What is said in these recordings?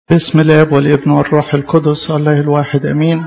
بسم الاب والابن والروح القدس الله الواحد امين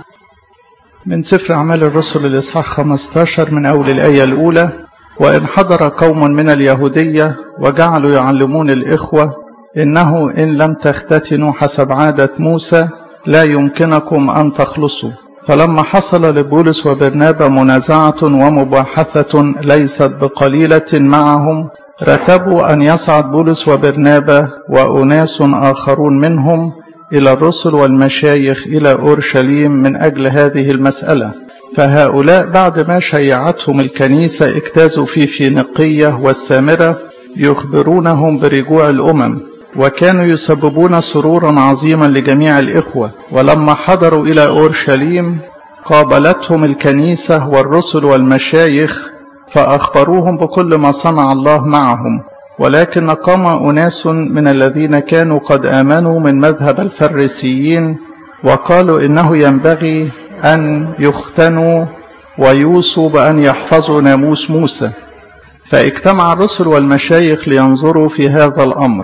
من سفر اعمال الرسل الاصحاح 15 من اول الايه الاولى وان حضر قوم من اليهوديه وجعلوا يعلمون الاخوه انه ان لم تختتنوا حسب عاده موسى لا يمكنكم ان تخلصوا فلما حصل لبولس وبرنابا منازعه ومباحثه ليست بقليله معهم رتبوا أن يصعد بولس وبرنابا وأناس آخرون منهم إلى الرسل والمشايخ إلى أورشليم من أجل هذه المسألة فهؤلاء بعد ما شيعتهم الكنيسة اجتازوا في فينيقية والسامرة يخبرونهم برجوع الأمم وكانوا يسببون سرورا عظيما لجميع الإخوة ولما حضروا إلى أورشليم قابلتهم الكنيسة والرسل والمشايخ فأخبروهم بكل ما صنع الله معهم ولكن قام أناس من الذين كانوا قد آمنوا من مذهب الفريسيين وقالوا إنه ينبغي أن يختنوا ويوصوا بأن يحفظوا ناموس موسى فاجتمع الرسل والمشايخ لينظروا في هذا الأمر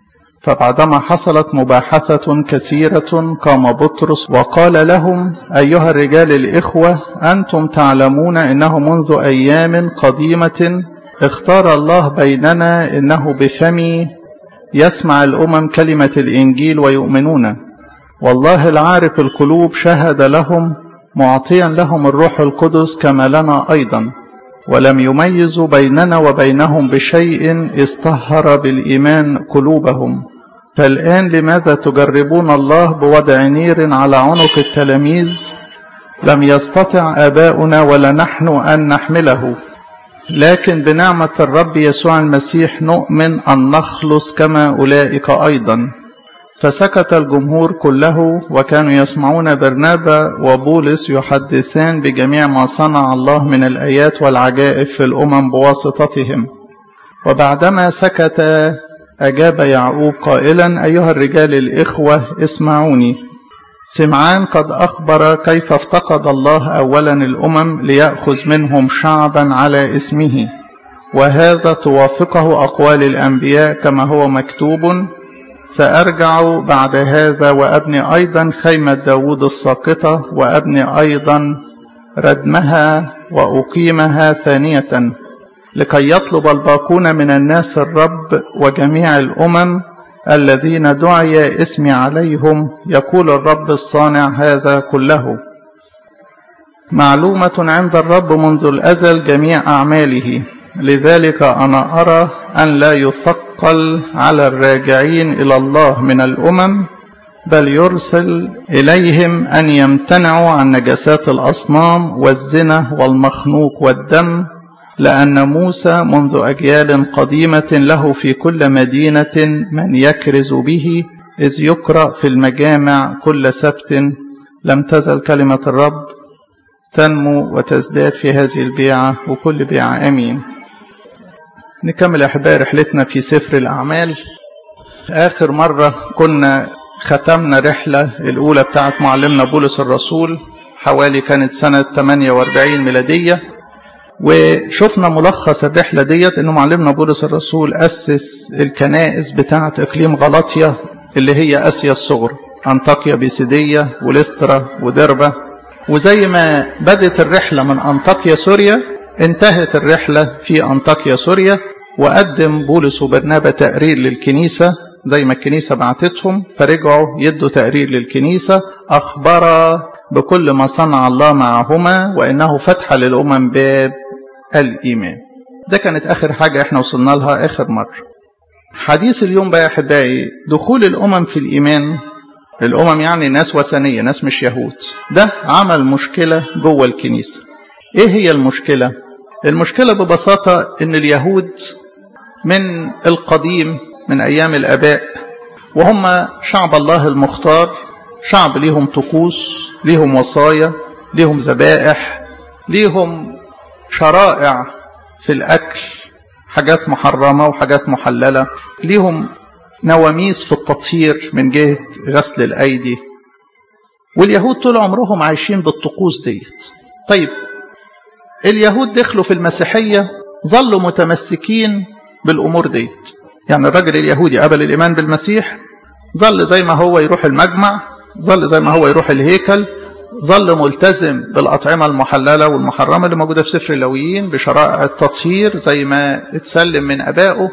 فبعدما حصلت مباحثة كثيرة قام بطرس وقال لهم أيها الرجال الإخوة أنتم تعلمون إنه منذ أيام قديمة اختار الله بيننا إنه بفمي يسمع الأمم كلمة الإنجيل ويؤمنون والله العارف القلوب شهد لهم معطيا لهم الروح القدس كما لنا أيضا ولم يميزوا بيننا وبينهم بشيء اصطهر بالإيمان قلوبهم فالآن لماذا تجربون الله بوضع نير على عنق التلاميذ لم يستطع آباؤنا ولا نحن أن نحمله لكن بنعمة الرب يسوع المسيح نؤمن أن نخلص كما أولئك أيضا فسكت الجمهور كله وكانوا يسمعون برنابا وبولس يحدثان بجميع ما صنع الله من الآيات والعجائب في الأمم بواسطتهم وبعدما سكت أجاب يعقوب قائلا أيها الرجال الإخوة اسمعوني سمعان قد أخبر كيف افتقد الله أولا الأمم ليأخذ منهم شعبا على اسمه وهذا توافقه أقوال الأنبياء كما هو مكتوب سأرجع بعد هذا وأبني أيضا خيمة داود الساقطة وأبني أيضا ردمها وأقيمها ثانية لكي يطلب الباقون من الناس الرب وجميع الأمم الذين دعي اسمي عليهم يقول الرب الصانع هذا كله معلومة عند الرب منذ الأزل جميع أعماله لذلك أنا أرى أن لا يثقل على الراجعين إلى الله من الأمم بل يرسل إليهم أن يمتنعوا عن نجاسات الأصنام والزنا والمخنوق والدم لأن موسى منذ أجيال قديمة له في كل مدينة من يكرز به إذ يقرأ في المجامع كل سبت لم تزل كلمة الرب تنمو وتزداد في هذه البيعة وكل بيعة أمين نكمل أحبائي رحلتنا في سفر الأعمال آخر مرة كنا ختمنا رحلة الأولى بتاعت معلمنا بولس الرسول حوالي كانت سنة 48 ميلادية وشفنا ملخص الرحلة ديت انه معلمنا بولس الرسول أسس الكنائس بتاعة إقليم غلطية اللي هي آسيا الصغرى أنطاكيا بيسيدية وليسترا ودربة وزي ما بدت الرحلة من أنطاكيا سوريا انتهت الرحلة في أنطاكيا سوريا وقدم بولس وبرنابا تقرير للكنيسة زي ما الكنيسة بعتتهم فرجعوا يدوا تقرير للكنيسة أخبر بكل ما صنع الله معهما وإنه فتح للأمم باب الإيمان ده كانت آخر حاجة احنا وصلنا لها آخر مرة حديث اليوم بقى يا أحبائي دخول الأمم في الإيمان الأمم يعني ناس وثنية ناس مش يهود ده عمل مشكلة جوه الكنيسة إيه هي المشكلة؟ المشكلة ببساطة إن اليهود من القديم من أيام الآباء وهم شعب الله المختار شعب ليهم طقوس ليهم وصايا ليهم ذبائح ليهم شرائع في الأكل حاجات محرمة وحاجات محللة ليهم نواميس في التطهير من جهة غسل الأيدي واليهود طول عمرهم عايشين بالطقوس ديت طيب اليهود دخلوا في المسيحية ظلوا متمسكين بالأمور ديت يعني الرجل اليهودي قبل الإيمان بالمسيح ظل زي ما هو يروح المجمع ظل زي ما هو يروح الهيكل ظل ملتزم بالأطعمة المحللة والمحرمة اللي موجودة في سفر اللويين بشرائع التطهير زي ما اتسلم من أبائه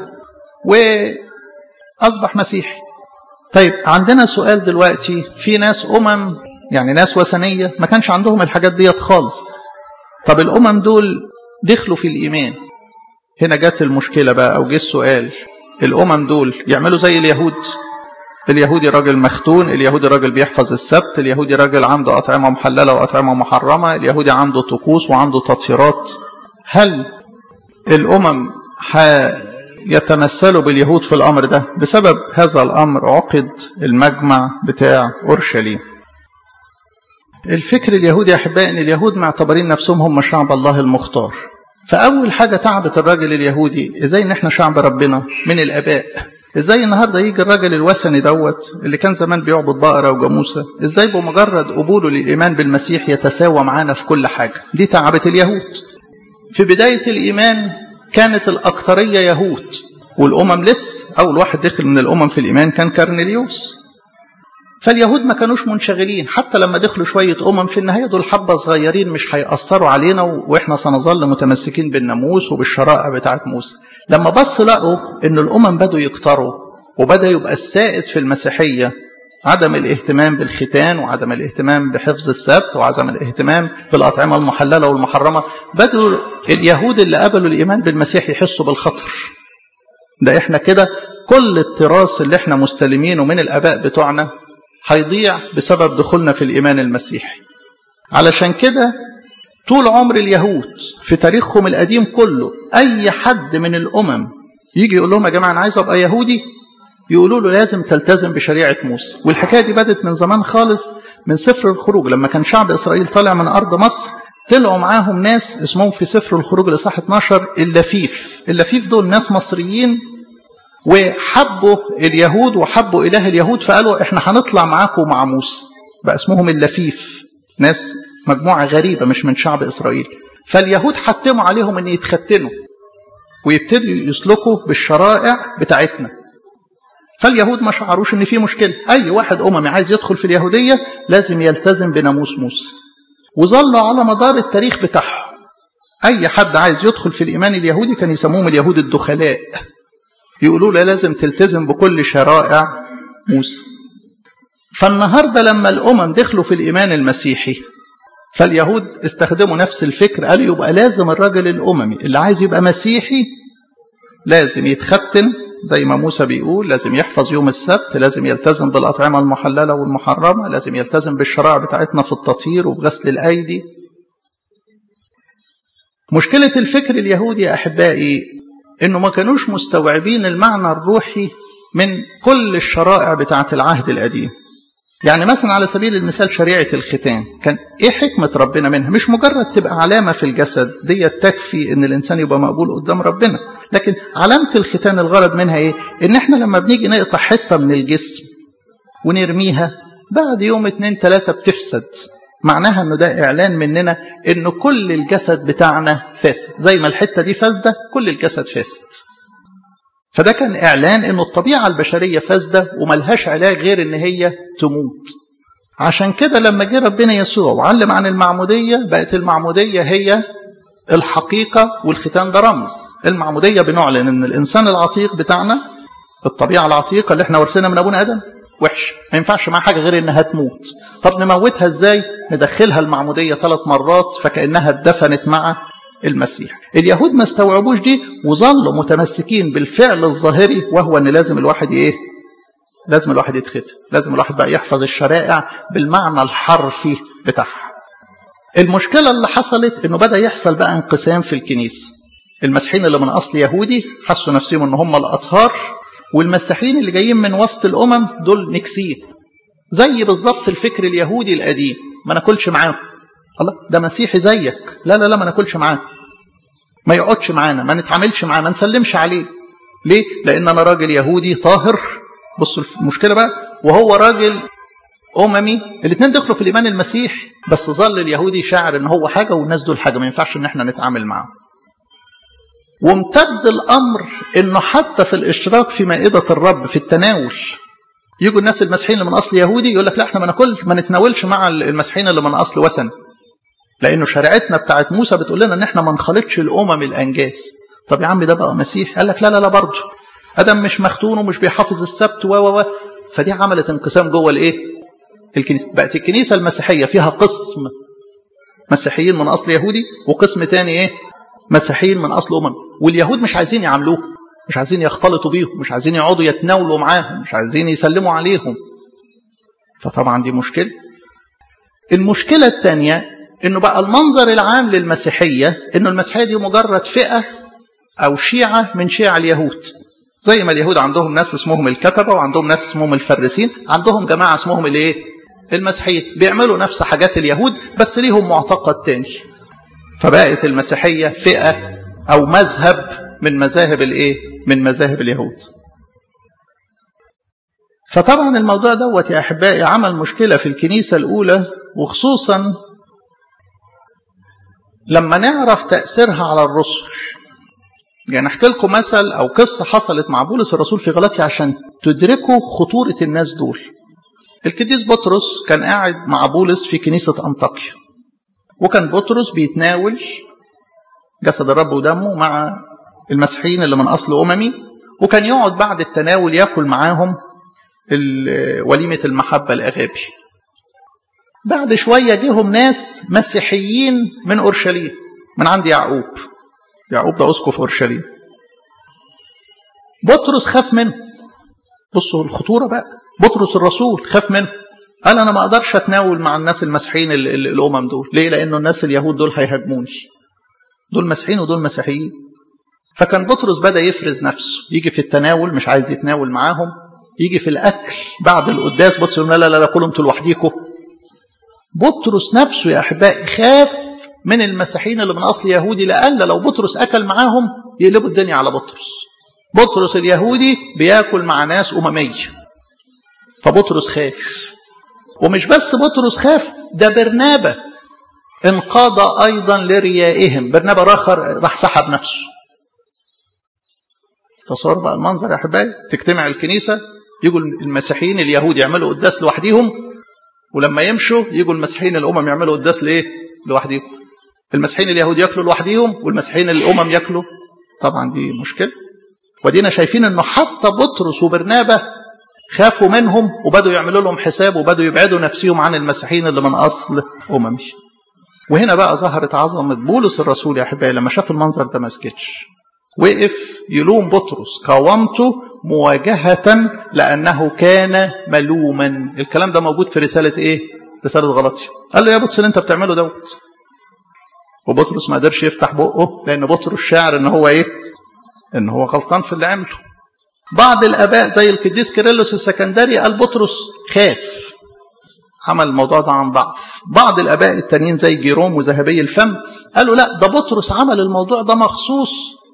وأصبح مسيحي طيب عندنا سؤال دلوقتي في ناس أمم يعني ناس وثنية ما كانش عندهم الحاجات ديت خالص طب الأمم دول دخلوا في الإيمان هنا جت المشكلة بقى أو جه السؤال الأمم دول يعملوا زي اليهود اليهودي راجل مختون اليهودي راجل بيحفظ السبت اليهودي راجل عنده أطعمة محللة وأطعمة محرمة اليهودي عنده طقوس وعنده تطهيرات هل الأمم يتمثلوا باليهود في الأمر ده بسبب هذا الأمر عقد المجمع بتاع أورشليم الفكر اليهودي يا أحبائي أن اليهود معتبرين نفسهم هم شعب الله المختار فأول حاجة تعبت الراجل اليهودي إزاي إن إحنا شعب ربنا من الآباء إزاي النهاردة يجي الراجل الوثني دوت اللي كان زمان بيعبد بقرة وجاموسة إزاي بمجرد قبوله للإيمان بالمسيح يتساوى معانا في كل حاجة دي تعبت اليهود في بداية الإيمان كانت الأكثرية يهود والأمم لسه أول واحد دخل من الأمم في الإيمان كان كارنيليوس فاليهود ما كانوش منشغلين حتى لما دخلوا شوية أمم في النهاية دول حبة صغيرين مش هيأثروا علينا وإحنا سنظل متمسكين بالناموس وبالشرائع بتاعت موسى لما بص لقوا إن الأمم بدوا يكتروا وبدأ يبقى السائد في المسيحية عدم الاهتمام بالختان وعدم الاهتمام بحفظ السبت وعدم الاهتمام بالأطعمة المحللة والمحرمة بدوا اليهود اللي قبلوا الإيمان بالمسيح يحسوا بالخطر ده احنا كده كل التراث اللي احنا مستلمينه من الآباء بتوعنا هيضيع بسبب دخولنا في الإيمان المسيحي علشان كده طول عمر اليهود في تاريخهم القديم كله أي حد من الأمم يجي يقول لهم يا جماعة أنا عايز أبقى يهودي يقولوا له لازم تلتزم بشريعة موسى والحكاية دي بدت من زمان خالص من سفر الخروج لما كان شعب إسرائيل طالع من أرض مصر طلعوا معاهم ناس اسمهم في سفر الخروج الإصحاح 12 اللفيف اللفيف دول ناس مصريين وحبوا اليهود وحبوا إله اليهود فقالوا احنا هنطلع معاكم مع موسى بقى اسمهم اللفيف ناس مجموعة غريبة مش من شعب إسرائيل فاليهود حتموا عليهم ان يتختنوا ويبتدوا يسلكوا بالشرائع بتاعتنا فاليهود ما شعروش ان في مشكلة اي واحد اممي عايز يدخل في اليهودية لازم يلتزم بناموس موسى وظلوا على مدار التاريخ بتاعهم اي حد عايز يدخل في الايمان اليهودي كان يسموهم اليهود الدخلاء يقولوا له لازم تلتزم بكل شرائع موسى فالنهارده لما الامم دخلوا في الايمان المسيحي فاليهود استخدموا نفس الفكر قالوا يبقى لازم الراجل الاممي اللي عايز يبقى مسيحي لازم يتختن زي ما موسى بيقول لازم يحفظ يوم السبت لازم يلتزم بالأطعمة المحللة والمحرمة لازم يلتزم بالشرائع بتاعتنا في التطهير وبغسل الأيدي مشكلة الفكر اليهودي يا أحبائي إنه ما كانوش مستوعبين المعنى الروحي من كل الشرائع بتاعة العهد القديم يعني مثلا على سبيل المثال شريعة الختان كان إيه حكمة ربنا منها مش مجرد تبقى علامة في الجسد دي تكفي إن الإنسان يبقى مقبول قدام ربنا لكن علامة الختان الغرض منها إيه إن إحنا لما بنيجي نقطع حتة من الجسم ونرميها بعد يوم اتنين تلاتة بتفسد معناها انه ده اعلان مننا انه كل الجسد بتاعنا فاسد زي ما الحته دي فاسده كل الجسد فاسد فده كان اعلان انه الطبيعه البشريه فاسده وملهاش علاج غير ان هي تموت عشان كده لما جه ربنا يسوع وعلم عن المعموديه بقت المعموديه هي الحقيقه والختان ده رمز المعموديه بنعلن ان الانسان العتيق بتاعنا الطبيعه العتيقه اللي احنا ورثناها من ابونا ادم وحش ما ينفعش معاها حاجه غير انها تموت طب نموتها ازاي ندخلها المعموديه ثلاث مرات فكانها اتدفنت مع المسيح اليهود ما استوعبوش دي وظلوا متمسكين بالفعل الظاهري وهو ان لازم الواحد ايه لازم الواحد يتختم لازم الواحد بقى يحفظ الشرائع بالمعنى الحرفي بتاعها المشكله اللي حصلت انه بدا يحصل بقى انقسام في الكنيسه المسيحيين اللي من اصل يهودي حسوا نفسهم ان هم الاطهار والمسيحيين اللي جايين من وسط الامم دول نكسين زي بالظبط الفكر اليهودي القديم ما ناكلش معاهم الله ده مسيحي زيك لا لا لا ما ناكلش معاه ما يقعدش معانا ما نتعاملش معاه ما نسلمش عليه ليه لان انا راجل يهودي طاهر بصوا المشكله بقى وهو راجل اممي الاثنين دخلوا في الايمان المسيحي بس ظل اليهودي شاعر ان هو حاجه والناس دول حاجه ما ينفعش ان احنا نتعامل معاهم وامتد الامر انه حتى في الاشراك في مائده الرب في التناول يجوا الناس المسيحيين اللي من اصل يهودي يقول لك لا احنا ما ناكلش ما نتناولش مع المسيحيين اللي من اصل وثني لانه شريعتنا بتاعت موسى بتقول لنا ان احنا ما نخلطش الامم الانجاس طب يا عم ده بقى مسيح قال لك لا لا لا برضه ادم مش مختون ومش بيحافظ السبت و و فدي عملت انقسام جوه الايه الكنيسه بقت الكنيسه المسيحيه فيها قسم مسيحيين من اصل يهودي وقسم تاني ايه مسيحيين من اصل امم واليهود مش عايزين يعاملوه مش عايزين يختلطوا بيهم مش عايزين يقعدوا يتناولوا معاهم مش عايزين يسلموا عليهم فطبعا دي مشكله المشكله الثانيه انه بقى المنظر العام للمسيحيه انه المسيحيه دي مجرد فئه او شيعه من شيع اليهود زي ما اليهود عندهم ناس اسمهم الكتبه وعندهم ناس اسمهم الفريسين عندهم جماعه اسمهم الايه المسيحيين بيعملوا نفس حاجات اليهود بس ليهم معتقد تاني فبقت المسيحيه فئه او مذهب من مذاهب الايه من مذاهب اليهود فطبعا الموضوع دوت يا احبائي عمل مشكله في الكنيسه الاولى وخصوصا لما نعرف تاثيرها على الرسل يعني احكي لكم مثل او قصه حصلت مع بولس الرسول في غلطيا عشان تدركوا خطوره الناس دول القديس بطرس كان قاعد مع بولس في كنيسه انطاكيا وكان بطرس بيتناول جسد الرب ودمه مع المسيحيين اللي من اصل اممي وكان يقعد بعد التناول ياكل معاهم وليمه المحبه الاغابي بعد شويه جيهم ناس مسيحيين من اورشليم من عند يعقوب يعقوب ده اسقف اورشليم بطرس خاف منه بصوا الخطوره بقى بطرس الرسول خاف منه قال انا ما اقدرش اتناول مع الناس المسيحيين الامم دول ليه لانه الناس اليهود دول هيهاجموني دول مسيحيين ودول مسيحيين فكان بطرس بدا يفرز نفسه يجي في التناول مش عايز يتناول معاهم يجي في الاكل بعد القداس بطرس يقول لا لا لا كلوا انتوا لوحديكم بطرس نفسه يا احبائي خاف من المسيحيين اللي من اصل يهودي لألا لو بطرس اكل معاهم يقلبوا الدنيا على بطرس بطرس اليهودي بياكل مع ناس امميه فبطرس خاف ومش بس بطرس خاف ده برنابه انقاد ايضا لريائهم برنابه راخر راح سحب نفسه تصور بقى المنظر يا احبائي تجتمع الكنيسه يجوا المسيحيين اليهود يعملوا قداس لوحديهم ولما يمشوا يجوا المسيحيين الامم يعملوا قداس لايه لوحديهم المسيحيين اليهود ياكلوا لوحديهم والمسيحيين الامم ياكلوا طبعا دي مشكله ودينا شايفين انه حتى بطرس وبرنابه خافوا منهم وبدوا يعملوا لهم حساب وبدوا يبعدوا نفسهم عن المسيحيين اللي من اصل اممي وهنا بقى ظهرت عظمه بولس الرسول يا احبائي لما شاف المنظر ده ما سكتش وقف يلوم بطرس قاومته مواجهة لأنه كان ملوما الكلام ده موجود في رسالة إيه؟ رسالة غلطية قال له يا بطرس اللي أنت بتعمله دوت وبطرس ما قدرش يفتح بقه لأن بطرس شاعر إن هو إيه؟ إن هو غلطان في اللي عمله بعض الآباء زي القديس كيرلس السكندري قال بطرس خاف عمل الموضوع ده عن ضعف بعض الآباء التانيين زي جيروم وذهبي الفم قالوا لا ده بطرس عمل الموضوع ده مخصوص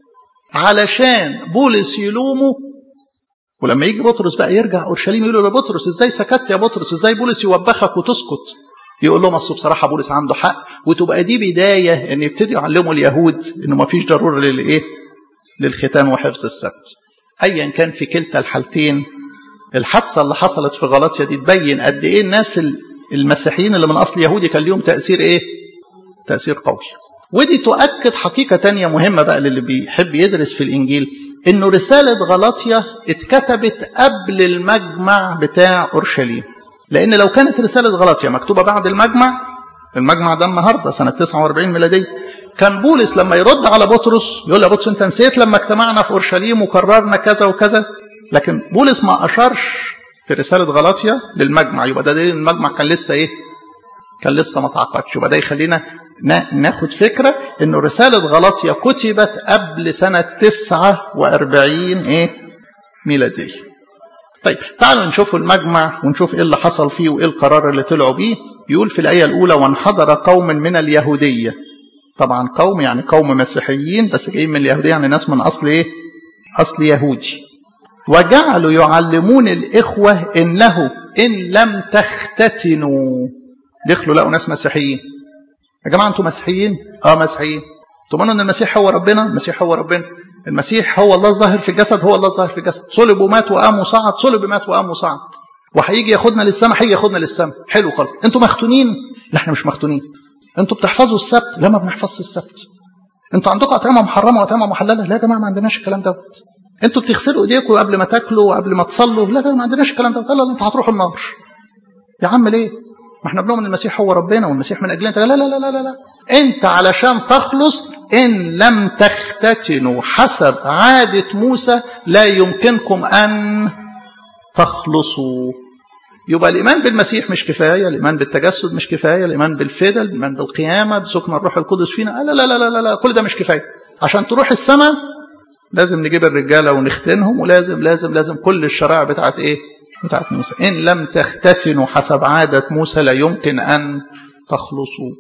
علشان بولس يلومه ولما يجي بطرس بقى يرجع اورشليم يقول له بطرس ازاي سكت يا بطرس ازاي بولس يوبخك وتسكت يقول لهم اصل بصراحه بولس عنده حق وتبقى دي بدايه ان يبتدوا يعلموا اليهود انه ما فيش ضروره للايه للختان وحفظ السبت ايا كان في كلتا الحالتين الحادثه اللي حصلت في غلطيا دي تبين قد ايه الناس المسيحيين اللي من اصل يهودي كان ليهم تاثير ايه تاثير قوي ودي تؤكد حقيقة تانية مهمة بقى للي بيحب يدرس في الإنجيل إنه رسالة غلطية اتكتبت قبل المجمع بتاع أورشليم لأن لو كانت رسالة غلطية مكتوبة بعد المجمع المجمع ده النهاردة سنة 49 ميلادية كان بولس لما يرد على بطرس يقول له بطرس أنت نسيت لما اجتمعنا في أورشليم وقررنا كذا وكذا لكن بولس ما أشارش في رسالة غلطية للمجمع يبقى ده المجمع كان لسه إيه كان لسه ما تعقدش يبقى ده يخلينا ناخد فكرة انه رسالة غلطية كتبت قبل سنة 49 ايه ميلادية طيب تعالوا نشوف المجمع ونشوف ايه اللي حصل فيه وايه القرار اللي طلعوا بيه يقول في الآية الأولى وانحدر قوم من اليهودية طبعا قوم يعني قوم مسيحيين بس جايين من اليهودية يعني ناس من أصل ايه أصل يهودي وجعلوا يعلمون الإخوة إنه إن لم تختتنوا دخلوا لقوا ناس مسيحيين يا جماعه انتوا مسيحيين؟ اه مسيحيين. تؤمنوا ان المسيح هو ربنا؟ المسيح هو ربنا. المسيح هو الله الظاهر في الجسد هو الله الظاهر في الجسد. صلب ومات وقام وصعد، صلب ومات وقام وصعد. وهيجي ياخدنا للسماء هيجي ياخدنا للسماء حلو خالص انتوا مختونين لا احنا مش مختونين انتوا بتحفظوا السبت لا ما بنحفظش السبت انتوا عندكم اطعمه محرمه واطعمه محلله لا يا جماعه ما عندناش الكلام دوت انتوا بتغسلوا ايديكم قبل ما تاكلوا وقبل ما تصلوا لا لا ما عندناش الكلام دوت لا لا انتوا هتروحوا النار يا عم ليه ما احنا بنؤمن المسيح هو ربنا والمسيح من اجلنا لا لا لا لا لا لا انت علشان تخلص ان لم تختتنوا حسب عاده موسى لا يمكنكم ان تخلصوا يبقى الإيمان بالمسيح مش كفاية الإيمان بالتجسد مش كفاية الإيمان بالفدا الإيمان بالقيامة بسكن الروح القدس فينا لا لا لا لا لا, لا. كل ده مش كفاية عشان تروح السماء لازم نجيب الرجالة ونختنهم ولازم لازم لازم كل الشرائع بتاعت إيه بتاعت موسى إن لم تختتنوا حسب عادة موسى لا يمكن أن تخلصوا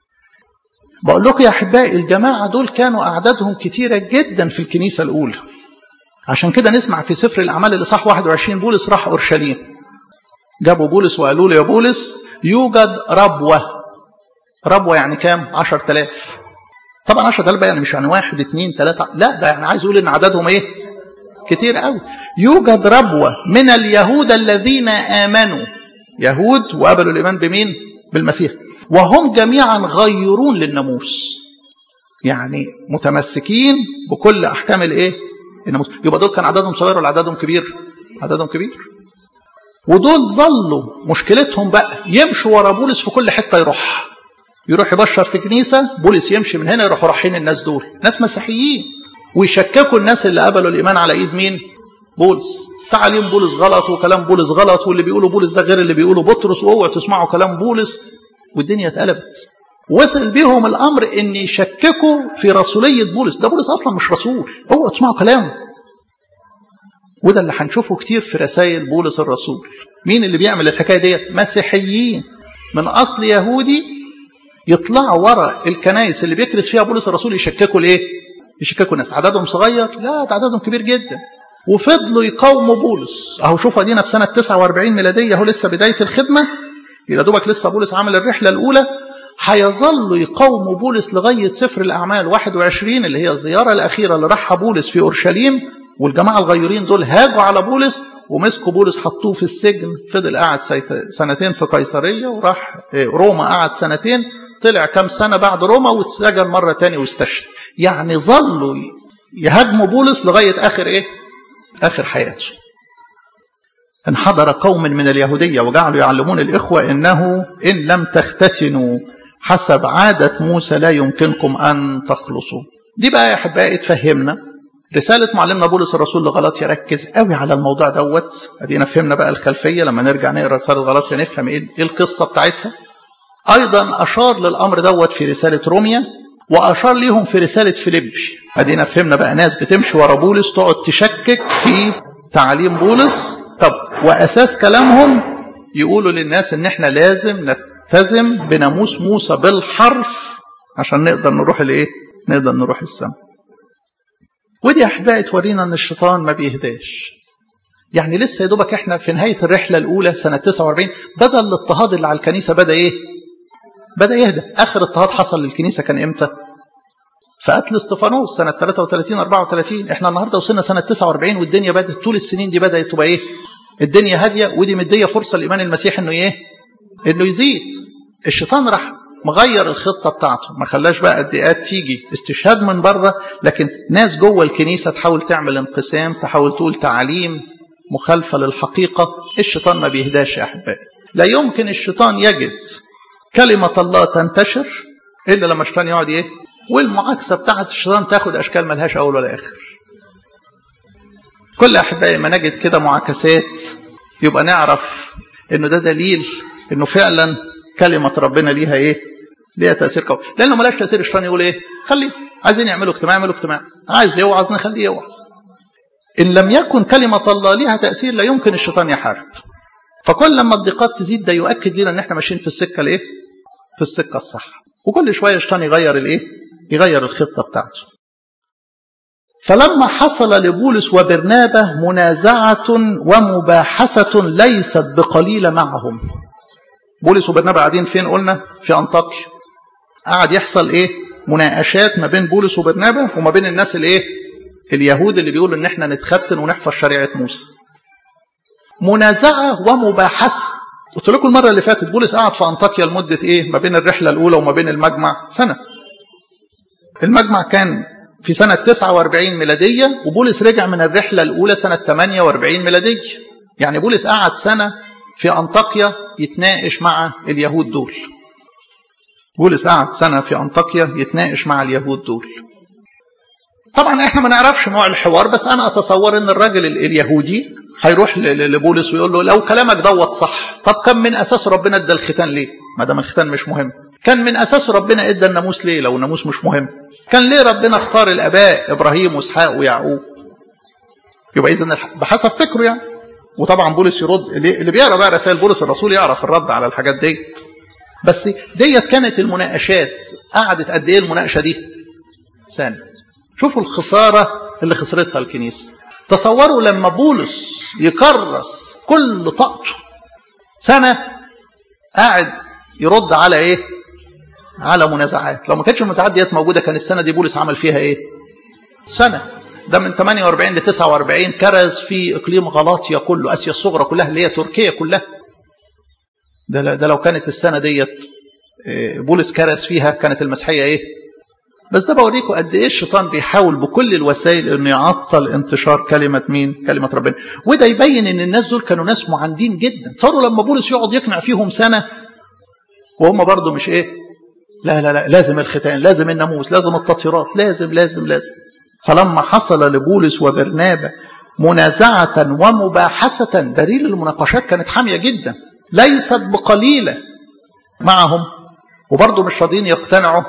بقول لكم يا أحبائي الجماعة دول كانوا أعدادهم كتيرة جدا في الكنيسة الأولى عشان كده نسمع في سفر الأعمال الإصحاح 21 بولس راح أورشليم جابوا بولس وقالوا له يا بولس يوجد ربوة ربوة يعني كام؟ 10000 طبعا 10000 يعني مش يعني واحد اثنين ثلاثة لا ده يعني عايز يقول ان عددهم ايه؟ كتير قوي يوجد ربوة من اليهود الذين آمنوا يهود وقبلوا الإيمان بمين؟ بالمسيح وهم جميعا غيرون للناموس يعني متمسكين بكل أحكام الإيه؟ الناموس يبقى دول كان عددهم صغير ولا عددهم كبير؟ عددهم كبير ودول ظلوا مشكلتهم بقى يمشوا ورا بولس في كل حته يروح يروح يبشر في كنيسه بولس يمشي من هنا يروحوا رايحين الناس دول ناس مسيحيين ويشككوا الناس اللي قبلوا الايمان على ايد مين بولس تعاليم بولس غلط وكلام بولس غلط واللي بيقولوا بولس ده غير اللي بيقولوا بطرس واوعوا تسمعوا كلام بولس والدنيا اتقلبت وصل بيهم الامر ان يشككوا في رسوليه بولس ده بولس اصلا مش رسول اوعوا تسمعوا كلامه وده اللي هنشوفه كتير في رسائل بولس الرسول مين اللي بيعمل الحكايه ديت مسيحيين من اصل يهودي يطلعوا ورا الكنائس اللي بيكرس فيها بولس الرسول يشككوا الايه يشككوا ناس عددهم صغير لا ده عددهم كبير جدا وفضلوا يقاوموا بولس اهو شوف ادينا في سنه 49 ميلاديه اهو لسه بدايه الخدمه يا دوبك لسه بولس عامل الرحله الاولى هيظلوا يقاوموا بولس لغايه سفر الاعمال 21 اللي هي الزياره الاخيره اللي راحها بولس في اورشليم والجماعة الغيورين دول هاجوا على بولس ومسكوا بولس حطوه في السجن فضل قاعد سنتين في قيصرية وراح روما قعد سنتين طلع كام سنة بعد روما واتسجن مرة تاني واستشهد يعني ظلوا يهاجموا بولس لغاية آخر إيه؟ آخر حياته انحدر قوم من اليهودية وجعلوا يعلمون الإخوة إنه إن لم تختتنوا حسب عادة موسى لا يمكنكم أن تخلصوا دي بقى يا أحبائي تفهمنا رسالة معلمنا بولس الرسول لغلطيا ركز قوي على الموضوع دوت ادينا فهمنا بقى الخلفية لما نرجع نقرا رسالة غلطيا نفهم ايه القصة بتاعتها ايضا اشار للامر دوت في رسالة روميا واشار ليهم في رسالة فيليبي ادينا فهمنا بقى ناس بتمشي ورا بولس تقعد تشكك في تعليم بولس طب واساس كلامهم يقولوا للناس ان احنا لازم نلتزم بناموس موسى بالحرف عشان نقدر نروح الايه نقدر نروح السماء ودي احبائي تورينا ان الشيطان ما بيهداش يعني لسه يا دوبك احنا في نهايه الرحله الاولى سنه 49 بدا الاضطهاد اللي على الكنيسه بدا ايه بدا يهدى اخر اضطهاد حصل للكنيسه كان امتى في قتل استفانوس سنه 33 34 احنا النهارده وصلنا سنه 49 والدنيا بدات طول السنين دي بدات تبقى ايه الدنيا هاديه ودي مديه فرصه لايمان المسيح انه ايه انه يزيد الشيطان راح مغير الخطه بتاعته ما خلاش بقى الدقات تيجي استشهاد من بره لكن ناس جوه الكنيسه تحاول تعمل انقسام تحاول تقول تعاليم مخالفه للحقيقه الشيطان ما بيهداش يا احبائي لا يمكن الشيطان يجد كلمه الله تنتشر الا لما الشيطان يقعد ايه والمعاكسه بتاعت الشيطان تاخد اشكال ملهاش اول ولا اخر كل احبائي ما نجد كده معاكسات يبقى نعرف انه ده دليل انه فعلا كلمه ربنا ليها ايه ليها تاثير قوي لانه ملاش تاثير الشيطان يقول ايه خليه عايزين يعملوا اجتماع يعملوا اجتماع عايز يوعظ نخليه يوعظ ان لم يكن كلمه الله ليها تاثير لا يمكن الشيطان يحارب فكل لما الضيقات تزيد ده يؤكد لنا ان احنا ماشيين في السكه الايه في السكه الصح وكل شويه الشيطان يغير الايه يغير الخطه بتاعته فلما حصل لبولس وبرنابه منازعه ومباحثه ليست بقليله معهم بولس وبرنابا قاعدين فين قلنا في انطاكيا قعد يحصل ايه مناقشات ما بين بولس وبرنابا وما بين الناس الايه اليهود اللي بيقولوا ان احنا نتختن ونحفظ شريعه موسى منازعة ومباحثة قلت لكم المرة اللي فاتت بولس قعد في أنطاكيا لمدة إيه ما بين الرحلة الأولى وما بين المجمع سنة المجمع كان في سنة 49 ميلادية وبولس رجع من الرحلة الأولى سنة 48 ميلادية يعني بولس قعد سنة في أنطاكيا يتناقش مع اليهود دول بولس قعد سنة في أنطاكيا يتناقش مع اليهود دول طبعا احنا ما نعرفش نوع الحوار بس انا اتصور ان الراجل اليهودي هيروح لبولس ويقول له لو كلامك دوت صح طب كان من اساسه ربنا ادى الختان ليه ما دام الختان مش مهم كان من اساسه ربنا ادى الناموس ليه لو الناموس مش مهم كان ليه ربنا اختار الاباء ابراهيم واسحاق ويعقوب يبقى اذا بحسب فكره يعني وطبعا بولس يرد اللي بيقرا بقى رسائل بولس الرسول يعرف الرد على الحاجات ديت بس ديت كانت المناقشات قعدت قد ايه المناقشه دي سنه شوفوا الخساره اللي خسرتها الكنيسه تصوروا لما بولس يكرس كل طاقته سنه قاعد يرد على ايه على منازعات لو ما كانتش المنازعات ديت موجوده كان السنه دي بولس عمل فيها ايه سنه ده من 48 ل 49 كرز في اقليم غلاطيا كله اسيا الصغرى كلها اللي هي تركيا كلها ده ده لو كانت السنه ديت بولس كرز فيها كانت المسيحيه ايه بس ده بوريكم قد ايه الشيطان بيحاول بكل الوسائل انه يعطل انتشار كلمه مين؟ كلمه ربنا، وده يبين ان الناس دول كانوا ناس معاندين جدا، تصوروا لما بولس يقعد يقنع فيهم سنه وهم برضه مش ايه؟ لا لا لا لازم الختان، لازم الناموس، لازم التطهيرات، لازم لازم لازم. فلما حصل لبولس وبرنابا منازعة ومباحثة دليل المناقشات كانت حامية جدا ليست بقليلة معهم وبرضه مش راضيين يقتنعوا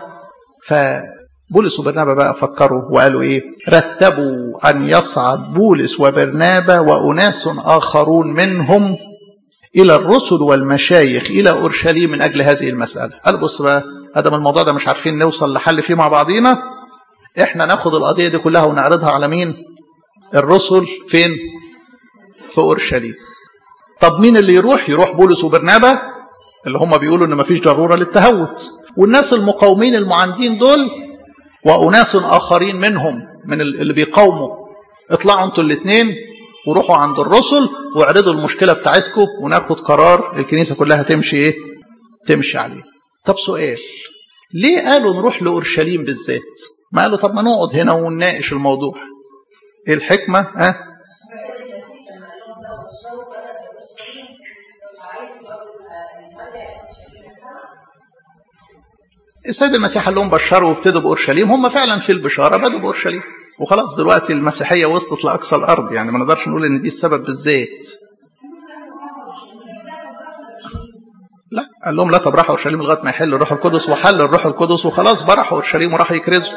فبولس وبرنابا بقى فكروا وقالوا ايه رتبوا ان يصعد بولس وبرنابا واناس اخرون منهم الى الرسل والمشايخ الى اورشليم من اجل هذه المساله قال بص بقى ادم الموضوع ده مش عارفين نوصل لحل فيه مع بعضينا احنا ناخد القضيه دي كلها ونعرضها على مين الرسل فين في اورشليم طب مين اللي يروح يروح بولس وبرنابا اللي هم بيقولوا ان مفيش ضروره للتهوت والناس المقاومين المعاندين دول واناس اخرين منهم من اللي بيقاوموا اطلعوا انتوا الاثنين وروحوا عند الرسل واعرضوا المشكله بتاعتكم وناخد قرار الكنيسه كلها تمشي ايه تمشي عليه طب سؤال ليه قالوا نروح لاورشليم بالذات ما قالوا طب ما نقعد هنا ونناقش الموضوع ايه الحكمه ها أه؟ السيد المسيح قال لهم بشروا وابتدوا باورشليم هم فعلا في البشاره بدوا باورشليم وخلاص دلوقتي المسيحيه وصلت لاقصى الارض يعني ما نقدرش نقول ان دي السبب بالذات لا قال لهم لا طب راحوا اورشليم لغايه ما يحل الروح القدس وحل الروح القدس وخلاص برحوا اورشليم وراحوا يكرزوا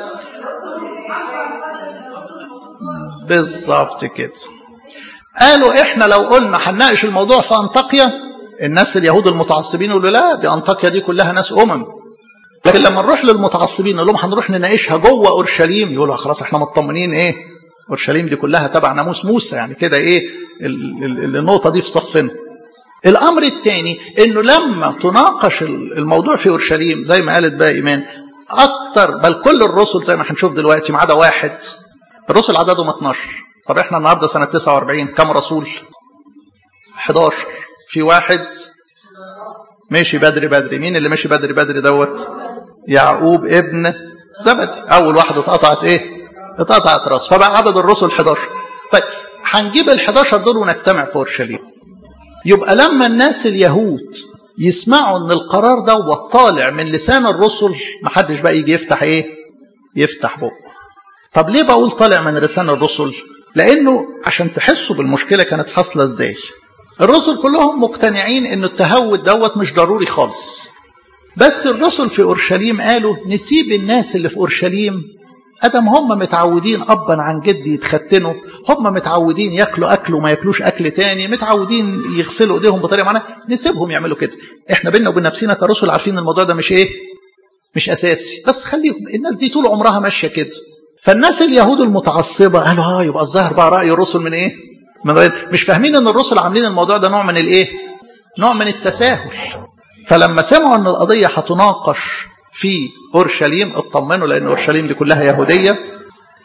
بالظبط كده قالوا احنا لو قلنا هنناقش الموضوع في انطاكيا الناس اليهود المتعصبين يقولوا لا دي انطاكيا دي كلها ناس امم لكن لما نروح للمتعصبين نقول لهم هنروح نناقشها جوه اورشليم يقولوا خلاص احنا مطمنين ايه اورشليم دي كلها تبع ناموس موسى يعني كده ايه النقطه دي في صفنا الامر الثاني انه لما تناقش الموضوع في اورشليم زي ما قالت بقى ايمان اكتر بل كل الرسل زي ما هنشوف دلوقتي ما عدا واحد الرسل عددهم 12 طب احنا النهارده سنه 49 كم رسول 11 في واحد ماشي بدري بدري مين اللي ماشي بدري بدري دوت يعقوب ابن زبدي اول واحد اتقطعت ايه اتقطعت راس فبقى عدد الرسل 11 طيب هنجيب ال 11 دول ونجتمع في اورشليم يبقى لما الناس اليهود يسمعوا ان القرار ده طالع من لسان الرسل محدش بقى يجي يفتح ايه يفتح بقه طب ليه بقول طالع من لسان الرسل لانه عشان تحسوا بالمشكله كانت حاصله ازاي الرسل كلهم مقتنعين ان التهود دوت مش ضروري خالص بس الرسل في اورشليم قالوا نسيب الناس اللي في اورشليم ادم هم متعودين ابا عن جد يتختنوا هم متعودين ياكلوا اكل وما ياكلوش اكل تاني متعودين يغسلوا ايديهم بطريقه معينه نسيبهم يعملوا كده احنا بينا وبين نفسنا كرسل عارفين الموضوع ده مش ايه مش اساسي بس خليهم الناس دي طول عمرها ماشيه كده فالناس اليهود المتعصبه قالوا اه يبقى الظاهر بقى راي الرسل من ايه من رأي مش فاهمين ان الرسل عاملين الموضوع ده نوع من الايه نوع من التساهل فلما سمعوا ان القضيه هتناقش في اورشليم اطمنوا لان اورشليم دي كلها يهوديه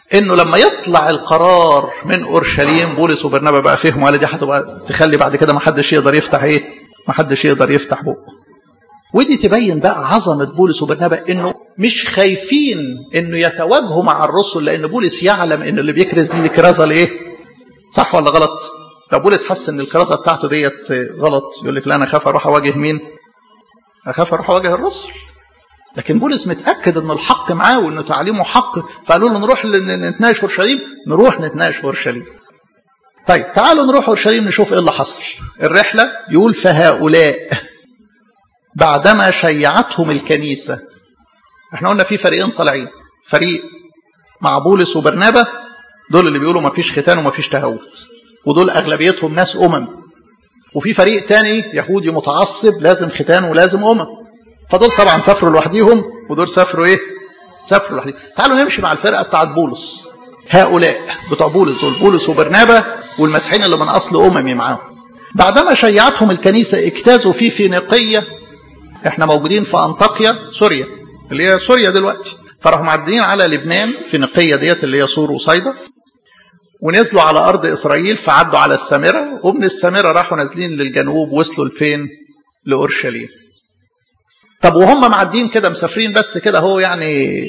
انه لما يطلع القرار من اورشليم بولس وبرنابا بقى فهموا قال دي هتبقى تخلي بعد كده ما حدش يقدر يفتح ايه ما حدش يقدر يفتح بقه ودي تبين بقى عظمة بولس وبرنابا انه مش خايفين انه يتواجهوا مع الرسل لان بولس يعلم ان اللي بيكرز دي كرازة لايه صح ولا غلط لو بولس حس ان الكرازة بتاعته ديت غلط يقول لك لا انا اخاف اروح اواجه مين اخاف اروح اواجه الرسل لكن بولس متاكد ان الحق معاه وانه تعليمه حق فقالوا له نروح نتناقش في اورشليم نروح نتناقش في اورشليم طيب تعالوا نروح اورشليم نشوف ايه اللي حصل الرحله يقول فهؤلاء بعدما شيعتهم الكنيسه احنا قلنا في فريقين طالعين فريق مع بولس وبرنابا دول اللي بيقولوا ما فيش ختان وما فيش تهوت ودول اغلبيتهم ناس امم وفي فريق تاني يهودي متعصب لازم ختان ولازم امم فدول طبعا سافروا لوحديهم ودول سافروا ايه سافروا لوحديهم تعالوا نمشي مع الفرقه بتاعت بولس هؤلاء بتوع بولس دول بولس وبرنابا والمسيحيين اللي من اصل اممي معاهم بعدما شيعتهم الكنيسه اجتازوا في فينيقيه احنا موجودين في انطاكيا سوريا اللي هي سوريا دلوقتي فراحوا معديين على لبنان فينيقيه ديت اللي هي سور وصيدا ونزلوا على ارض اسرائيل فعدوا على السامره ومن السامره راحوا نازلين للجنوب وصلوا لفين لاورشليم طب وهم معديين كده مسافرين بس كده هو يعني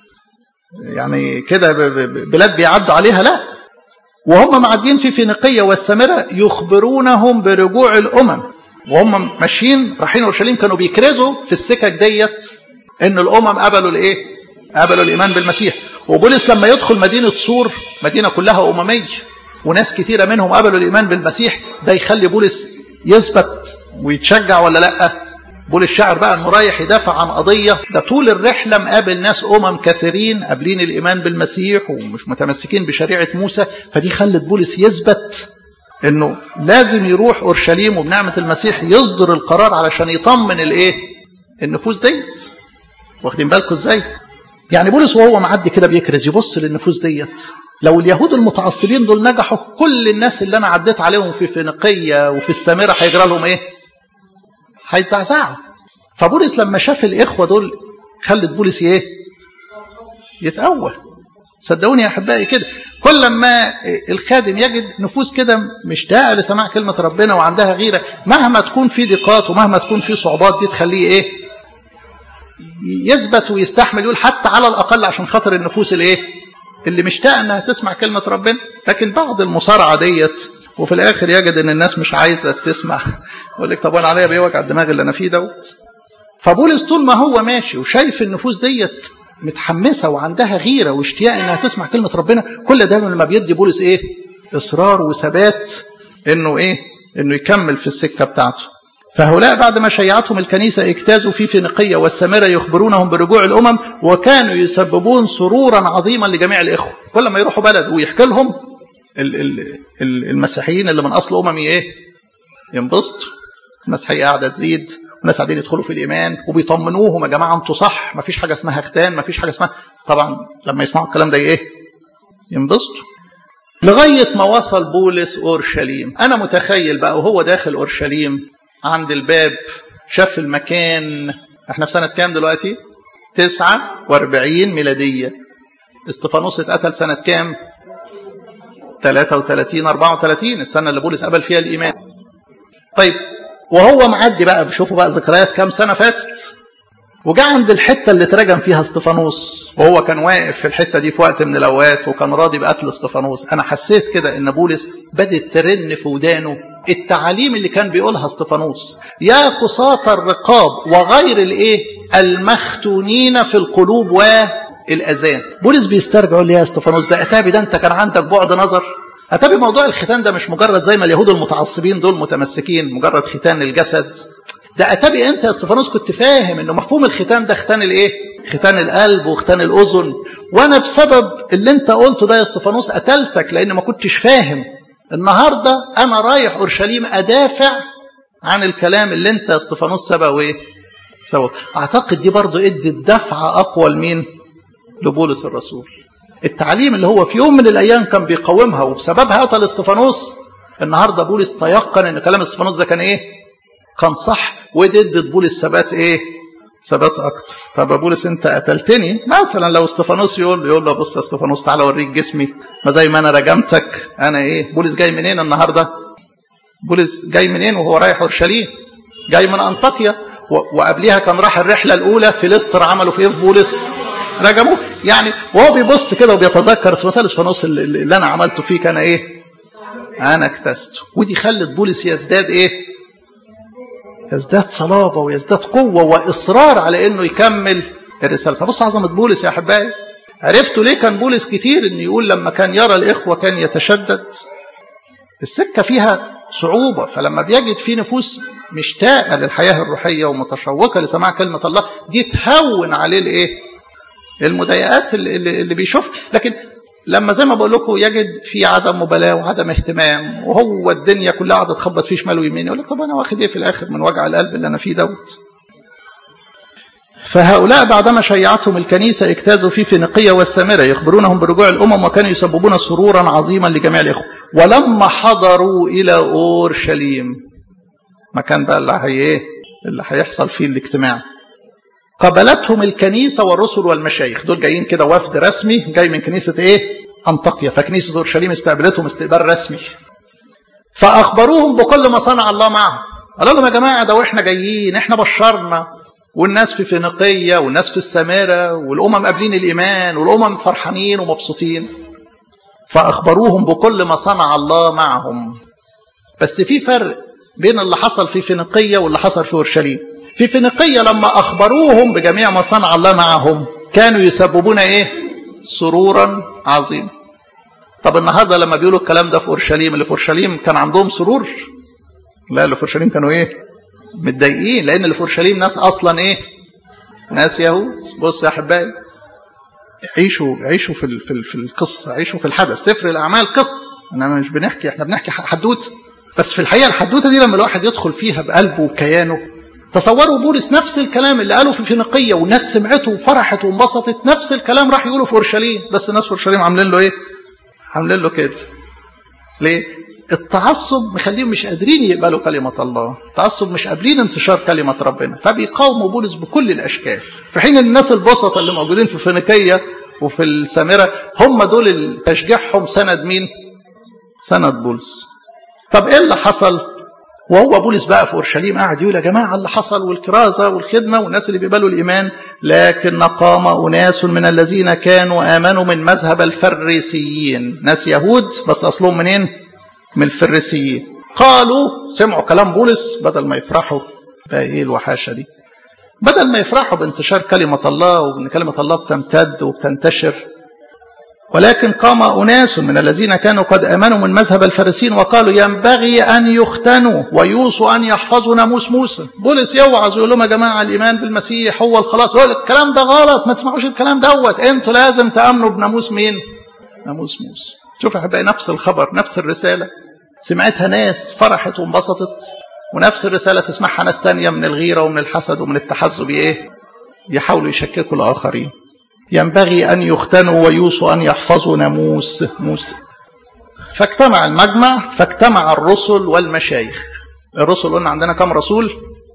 يعني كده بلاد بيعدوا عليها لا وهم معديين في فينيقية والسامرة يخبرونهم برجوع الأمم وهم ماشيين رايحين اورشليم كانوا بيكرزوا في السكك ديت ان الامم قبلوا الايه؟ قبلوا الايمان بالمسيح وبولس لما يدخل مدينه صور مدينه كلها امميه وناس كتيره منهم قبلوا الايمان بالمسيح ده يخلي بولس يثبت ويتشجع ولا لا؟ بولس الشاعر بقى انه رايح يدافع عن قضيه ده طول الرحله مقابل ناس امم كثيرين قابلين الايمان بالمسيح ومش متمسكين بشريعه موسى فدي خلت بولس يثبت انه لازم يروح اورشليم وبنعمه المسيح يصدر القرار علشان يطمن الايه؟ النفوس ديت. واخدين بالكم ازاي؟ يعني بولس وهو معدي كده بيكرز يبص للنفوس ديت لو اليهود المتعصبين دول نجحوا كل الناس اللي انا عديت عليهم في فينيقيه وفي السامره هيجرى لهم ايه؟ هيتزعزعوا. فبولس لما شاف الاخوه دول خلت بولس ايه؟ يتقوى. صدقوني يا احبائي كده كل ما الخادم يجد نفوس كده مشتاقه لسماع كلمه ربنا وعندها غيره مهما تكون في ضيقات ومهما تكون في صعوبات دي تخليه ايه؟ يثبت ويستحمل يقول حتى على الاقل عشان خاطر النفوس الايه؟ اللي مشتاقه انها تسمع كلمه ربنا لكن بعض المصارعه ديت وفي الاخر يجد ان الناس مش عايزه تسمع يقول لك طب انا عليا بيوجع الدماغ اللي انا فيه دوت فبولس طول ما هو ماشي وشايف النفوس ديت متحمسه وعندها غيره واشتياق انها تسمع كلمه ربنا كل ده لما بيدي بولس ايه؟ اصرار وثبات انه ايه؟ انه يكمل في السكه بتاعته. فهؤلاء بعد ما شيعتهم الكنيسه اجتازوا في فينيقيه والسامره يخبرونهم برجوع الامم وكانوا يسببون سرورا عظيما لجميع الاخوه، كل ما يروحوا بلد ويحكي لهم المسيحيين اللي من اصل اممي ايه؟ ينبسطوا. المسيحيه قاعده تزيد الناس قاعدين يدخلوا في الايمان وبيطمنوهم يا جماعه انتوا صح ما فيش حاجه اسمها ختان ما فيش حاجه اسمها طبعا لما يسمعوا الكلام ده ايه ينبسطوا لغايه ما وصل بولس اورشليم انا متخيل بقى وهو داخل اورشليم عند الباب شاف المكان احنا في سنه كام دلوقتي 49 ميلاديه استفانوس اتقتل سنه كام 33 34 السنه اللي بولس قبل فيها الايمان طيب وهو معدي بقى بشوفوا بقى ذكريات كام سنه فاتت وجاء عند الحته اللي اترجم فيها استفانوس وهو كان واقف في الحته دي في وقت من الاوقات وكان راضي بقتل استفانوس انا حسيت كده ان بولس بدت ترن في ودانه التعاليم اللي كان بيقولها استفانوس يا قصاة الرقاب وغير الايه المختونين في القلوب والاذان بولس بيسترجع يقول لي يا استفانوس ده اتابي ده انت كان عندك بعد نظر اتابي موضوع الختان ده مش مجرد زي ما اليهود المتعصبين دول متمسكين مجرد ختان الجسد ده اتابي انت يا استفانوس كنت فاهم انه مفهوم الختان ده ختان الايه ختان القلب وختان الاذن وانا بسبب اللي انت قلته ده يا استفانوس قتلتك لان ما كنتش فاهم النهارده انا رايح اورشليم ادافع عن الكلام اللي انت يا استفانوس سبق وايه سبق اعتقد دي برضو ادت دفعه اقوى لمين لبولس الرسول التعليم اللي هو في يوم من الايام كان بيقاومها وبسببها قتل استفانوس النهارده بولس تيقن ان كلام استفانوس ده كان ايه؟ كان صح ودي ادت بولس ثبات ايه؟ ثبات اكتر طب يا بولس انت قتلتني مثلا لو استفانوس يقول يقول له بص يا استفانوس تعالى اوريك جسمي ما زي ما انا رجمتك انا ايه بولس جاي منين النهارده بولس جاي منين وهو رايح اورشليم جاي من انطاكيا وقبليها كان راح الرحله الاولى في ليستر عملوا في ايه في بولس رجموه يعني وهو بيبص كده وبيتذكر مثال اسفانوس اللي انا عملته فيك انا ايه انا اكتسته ودي خلت بولس يزداد ايه يزداد صلابه ويزداد قوه واصرار على انه يكمل الرساله فبص عظمه بولس يا احبائي عرفتوا ليه كان بولس كتير ان يقول لما كان يرى الاخوه كان يتشدد السكه فيها صعوبه فلما بيجد في نفوس مشتاقه للحياه الروحيه ومتشوقه لسماع كلمه الله دي تهون عليه الايه المضايقات اللي, اللي بيشوف لكن لما زي ما بقول لكم يجد في عدم مبالاه وعدم اهتمام وهو الدنيا كلها قاعده تخبط فيه شمال ويمين يقول لك طب انا واخد ايه في الاخر من وجع القلب اللي انا فيه دوت فهؤلاء بعدما شيعتهم الكنيسة اجتازوا في فينيقية والسامرة يخبرونهم برجوع الأمم وكانوا يسببون سرورا عظيما لجميع الإخوة ولما حضروا إلى أورشليم مكان بقى اللي هي إيه اللي هيحصل فيه الاجتماع قبلتهم الكنيسة والرسل والمشايخ دول جايين كده وفد رسمي جاي من كنيسة إيه أنطاكيا فكنيسة أورشليم استقبلتهم استقبال رسمي فأخبروهم بكل ما صنع الله معهم قالوا لهم يا جماعة ده وإحنا جايين إحنا بشرنا والناس في فينيقية والناس في السامرة والأمم قابلين الإيمان والأمم فرحانين ومبسوطين فأخبروهم بكل ما صنع الله معهم بس في فرق بين اللي حصل في فينيقية واللي حصل في أورشليم في فينيقية لما أخبروهم بجميع ما صنع الله معهم كانوا يسببون إيه سرورا عظيما طب النهارده لما بيقولوا الكلام ده في اورشليم اللي في اورشليم كان عندهم سرور لا اللي في اورشليم كانوا ايه متضايقين لان اللي في اورشليم ناس اصلا ايه ناس يهود بص يا احبائي عيشوا عيشوا في في في القصه عيشوا في الحدث سفر الاعمال قصه انما مش بنحكي احنا بنحكي حدوته بس في الحقيقه الحدوته دي لما الواحد يدخل فيها بقلبه وكيانه تصوروا بولس نفس الكلام اللي قاله في فينيقيه والناس سمعته وفرحت وانبسطت نفس الكلام راح يقوله في اورشليم بس الناس في اورشليم عاملين له ايه؟ عاملين له كده ليه؟ التعصب مخليهم مش قادرين يقبلوا كلمة الله التعصب مش قابلين انتشار كلمة ربنا فبيقاوموا بولس بكل الأشكال في حين الناس البسطة اللي موجودين في فينيقية وفي السامرة هم دول اللي تشجيعهم سند مين سند بولس طب ايه اللي حصل وهو بولس بقى في اورشليم قاعد يقول يا جماعه اللي حصل والكرازه والخدمه والناس اللي بيقبلوا الايمان لكن قام اناس من الذين كانوا امنوا من مذهب الفريسيين ناس يهود بس اصلهم منين؟ من الفريسيين قالوا سمعوا كلام بولس بدل ما يفرحوا بقى ايه الوحاشه دي بدل ما يفرحوا بانتشار كلمه الله وان كلمه الله بتمتد وبتنتشر ولكن قام أناس من الذين كانوا قد آمنوا من مذهب الفارسيين وقالوا ينبغي أن يختنوا ويوصوا أن يحفظوا ناموس موسى بولس يوعظ يقول لهم يا جماعة الإيمان بالمسيح هو الخلاص يقول الكلام ده غلط ما تسمعوش الكلام دوت أنتوا لازم تأمنوا بناموس مين ناموس موسى شوف أحبائي نفس الخبر نفس الرسالة سمعتها ناس فرحت وانبسطت ونفس الرسالة تسمعها ناس تانية من الغيرة ومن الحسد ومن التحزب إيه يحاولوا يشككوا الآخرين ينبغي أن يختنوا ويوصوا أن يحفظوا ناموس موسى فاجتمع المجمع فاجتمع الرسل والمشايخ الرسل قلنا عندنا كم رسول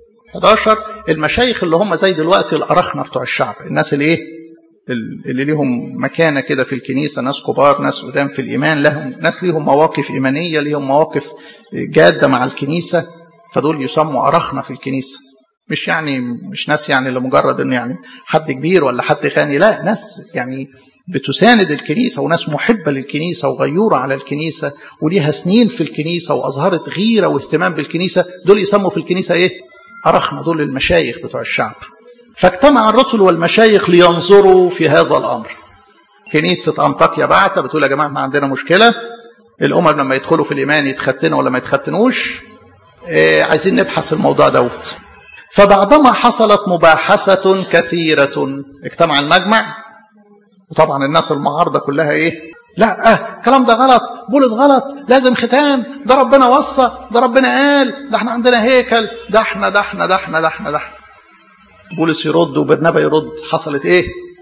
11 المشايخ اللي هم زي دلوقتي الأرخنة بتوع الشعب الناس اللي ايه اللي ليهم مكانة كده في الكنيسة ناس كبار ناس قدام في الإيمان لهم ناس ليهم مواقف إيمانية ليهم مواقف جادة مع الكنيسة فدول يسموا أرخنة في الكنيسة مش يعني مش ناس يعني لمجرد انه يعني حد كبير ولا حد غني لا ناس يعني بتساند الكنيسة وناس محبة للكنيسة وغيورة على الكنيسة وليها سنين في الكنيسة وأظهرت غيرة واهتمام بالكنيسة دول يسموا في الكنيسة إيه؟ أرخنة دول المشايخ بتوع الشعب فاجتمع الرسل والمشايخ لينظروا في هذا الأمر كنيسة أنطاكيا بعت بتقول يا جماعة ما عندنا مشكلة الأمم لما يدخلوا في الإيمان يتختنوا ولا ما يتختنوش إيه عايزين نبحث الموضوع دوت فبعدما حصلت مباحثة كثيرة اجتمع المجمع وطبعا الناس المعارضة كلها ايه لا اه الكلام ده غلط بولس غلط لازم ختان ده ربنا وصى ده ربنا قال ده احنا عندنا هيكل ده احنا ده احنا ده احنا ده احنا ده احنا بولس يرد وبرنابا يرد حصلت ايه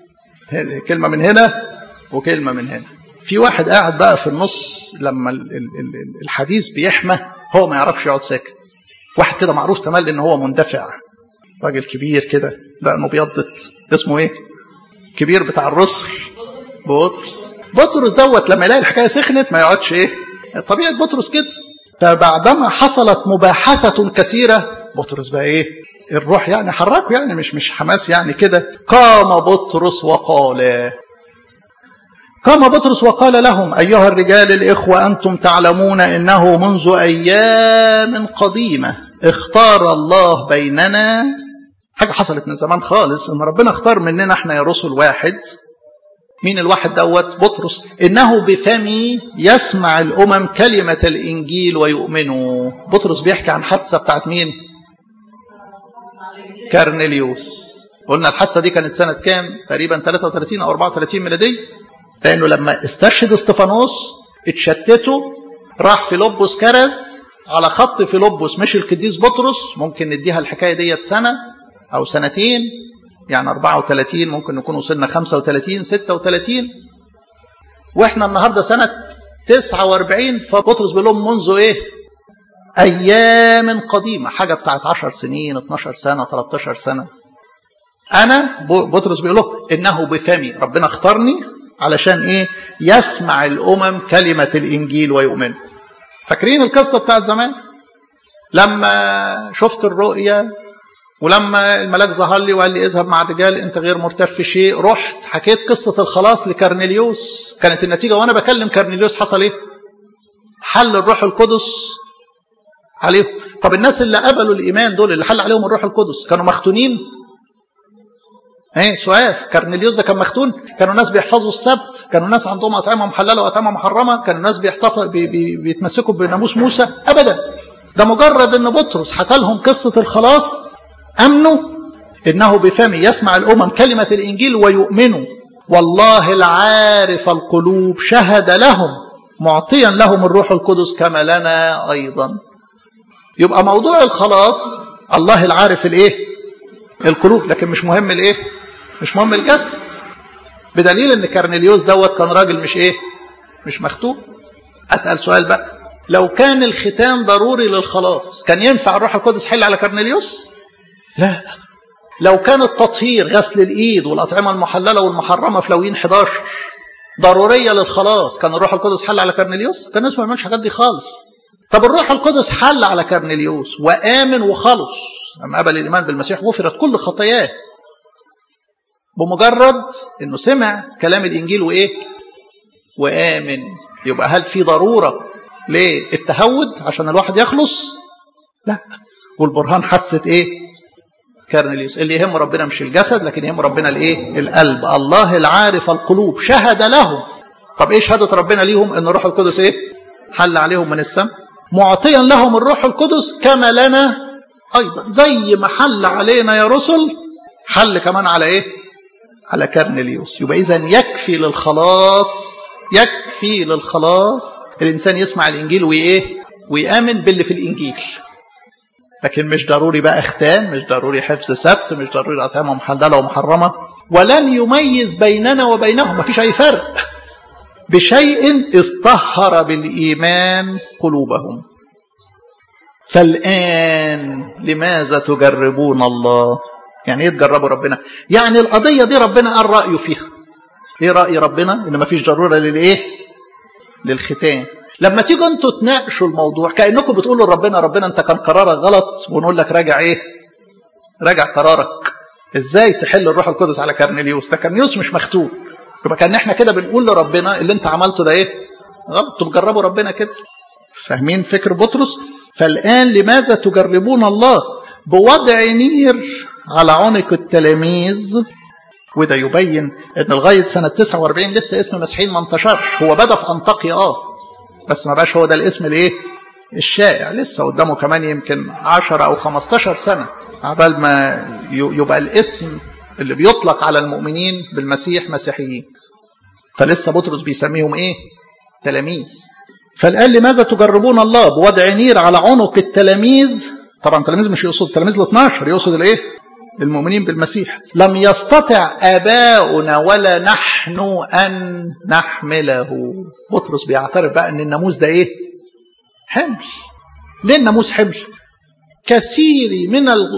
كلمة من هنا وكلمة من هنا في واحد قاعد بقى في النص لما الحديث بيحمى هو ما يعرفش يقعد ساكت واحد كده معروف تملي ان هو مندفع راجل كبير كده دقنه بيضت اسمه ايه كبير بتاع الرسل بطرس بطرس دوت لما يلاقي الحكايه سخنت ما يقعدش ايه طبيعه بطرس كده فبعدما حصلت مباحثة كثيرة بطرس بقى ايه الروح يعني حركه يعني مش مش حماس يعني كده قام بطرس وقال قام بطرس وقال لهم أيها الرجال الإخوة أنتم تعلمون إنه منذ أيام قديمة اختار الله بيننا حاجة حصلت من زمان خالص إن ربنا اختار مننا احنا يا رسل واحد مين الواحد دوت بطرس إنه بفمي يسمع الأمم كلمة الإنجيل ويؤمنوا بطرس بيحكي عن حادثة بتاعت مين كارنيليوس قلنا الحادثة دي كانت سنة كام تقريبا 33 أو 34 ميلادية لأنه لما استشهد استفانوس اتشتتوا راح فيلبس كرز على خط فيلبس مش القديس بطرس ممكن نديها الحكاية ديت سنة أو سنتين يعني 34 ممكن نكون وصلنا 35 36 واحنا النهارده سنة 49 فبطرس بيقول لهم منذ ايه؟ أيام قديمة حاجة بتاعت 10 سنين 12 سنة 13 سنة أنا بطرس بيقول له إنه بفمي ربنا اختارني علشان إيه؟ يسمع الأمم كلمة الإنجيل ويؤمن فاكرين القصة بتاعت زمان؟ لما شفت الرؤية ولما الملاك ظهر لي وقال لي اذهب مع الرجال انت غير مرتب في شيء رحت حكيت قصة الخلاص لكرنيليوس كانت النتيجة وانا بكلم كرنيليوس حصل ايه حل الروح القدس عليهم طب الناس اللي قبلوا الايمان دول اللي حل عليهم الروح القدس كانوا مختونين ايه سؤال كرنيليوس ده كان مختون كانوا ناس بيحفظوا السبت كانوا ناس عندهم اطعمه محلله واطعمه محرمه كانوا ناس بيحتفظ بي بي بيتمسكوا بناموس موسى ابدا ده مجرد ان بطرس حكى لهم قصه الخلاص امنوا انه بفمي يسمع الامم كلمه الانجيل ويؤمنوا والله العارف القلوب شهد لهم معطيا لهم الروح القدس كما لنا ايضا يبقى موضوع الخلاص الله العارف الايه القلوب لكن مش مهم الايه مش مهم الجسد بدليل ان كارنيليوس دوت كان راجل مش ايه مش مختوم اسال سؤال بقى لو كان الختان ضروري للخلاص كان ينفع الروح القدس حل على كارنيليوس لا لو كان التطهير غسل الايد والاطعمه المحلله والمحرمه في لوين 11 ضروريه للخلاص كان الروح القدس حل على كارنيليوس كان الناس ما يعملش الحاجات دي خالص طب الروح القدس حل على كارنيليوس وامن وخلص لما قبل الايمان بالمسيح غفرت كل خطاياه بمجرد انه سمع كلام الانجيل وايه وامن يبقى هل في ضروره للتهود عشان الواحد يخلص لا والبرهان حادثه ايه كارنيليوس اللي يهم ربنا مش الجسد لكن يهم ربنا الايه القلب الله العارف القلوب شهد لهم طب ايه شهاده ربنا ليهم ان الروح القدس ايه حل عليهم من السماء معطيا لهم الروح القدس كما لنا ايضا زي ما حل علينا يا رسل حل كمان على ايه على كارنيليوس يبقى اذا يكفي للخلاص يكفي للخلاص الانسان يسمع الانجيل وايه ويامن باللي في الانجيل لكن مش ضروري بقى ختان مش ضروري حفظ سبت مش ضروري اطعمه محلله ومحرمه ولم يميز بيننا وبينهم ما فيش اي فرق بشيء اصطهر بالايمان قلوبهم فالان لماذا تجربون الله يعني ايه تجربوا ربنا يعني القضيه دي ربنا قال رايه فيها ايه راي ربنا ان ما فيش ضروره للايه للختان لما تيجوا انتوا تناقشوا الموضوع كانكم بتقولوا لربنا ربنا انت كان قرارك غلط ونقول لك راجع ايه راجع قرارك ازاي تحل الروح القدس على كارنيليوس ده كارنيليوس مش مختوم يبقى كان احنا كده بنقول لربنا اللي انت عملته ده ايه غلط انتوا بتجربوا ربنا كده فاهمين فكر بطرس فالان لماذا تجربون الله بوضع نير على عنق التلاميذ وده يبين ان لغايه سنه 49 لسه اسم مسيحيين ما انتشرش هو بدا في انطاكيا اه بس ما بقاش هو ده الاسم الايه الشائع لسه قدامه كمان يمكن 10 او 15 سنه عبال ما يبقى الاسم اللي بيطلق على المؤمنين بالمسيح مسيحيين فلسه بطرس بيسميهم ايه تلاميذ فالآن لماذا تجربون الله بوضع نير على عنق التلاميذ طبعا التلاميذ مش يقصد التلاميذ ال 12 يقصد الايه المؤمنين بالمسيح لم يستطع آباؤنا ولا نحن أن نحمله بطرس بيعترف بقى أن الناموس ده إيه حمل ليه الناموس حمل كثير من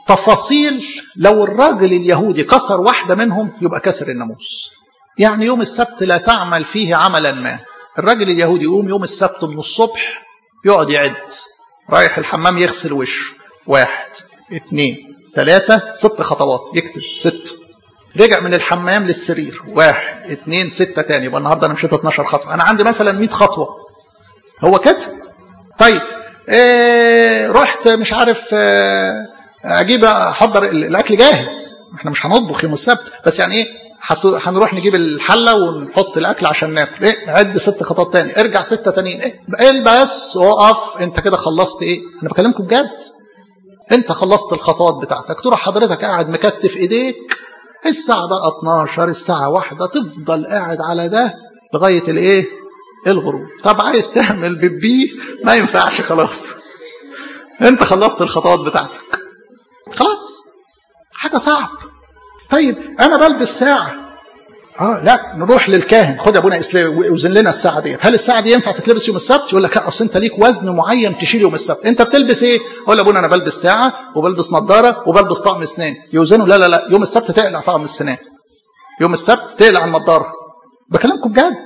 تفاصيل لو الراجل اليهودي كسر واحدة منهم يبقى كسر الناموس يعني يوم السبت لا تعمل فيه عملا ما الراجل اليهودي يقوم يوم السبت من الصبح يقعد يعد رايح الحمام يغسل وشه واحد اثنين ثلاثة ست خطوات يكتب ست رجع من الحمام للسرير واحد اثنين ستة تاني يبقى النهارده انا مشيت 12 خطوة انا عندي مثلا 100 خطوة هو كده طيب إيه رحت مش عارف إيه اجيب احضر الاكل جاهز احنا مش هنطبخ يوم السبت بس يعني ايه هنروح نجيب الحله ونحط الاكل عشان ناكل ايه عد ست خطوات تاني ارجع سته تانيين ايه بس اقف انت كده خلصت ايه انا بكلمكم بجد انت خلصت الخطوات بتاعتك تروح حضرتك قاعد مكتف ايديك الساعه بقى 12 الساعه واحدة تفضل قاعد على ده لغايه الايه الغروب طب عايز تعمل بيبي ما ينفعش خلاص انت خلصت الخطوات بتاعتك خلاص حاجة صعب طيب أنا بلبس ساعة اه لا نروح للكاهن خد يا ابونا اسلام وزن لنا الساعه ديت هل الساعه دي ينفع تتلبس يوم السبت يقول لك لا اصل انت ليك وزن معين تشيل يوم السبت انت بتلبس ايه اقول يا ابونا انا بلبس ساعه وبلبس نظاره وبلبس طقم اسنان يوزنوا لا لا لا يوم السبت تقلع طقم السنان يوم السبت تقلع النظاره بكلمكم بجد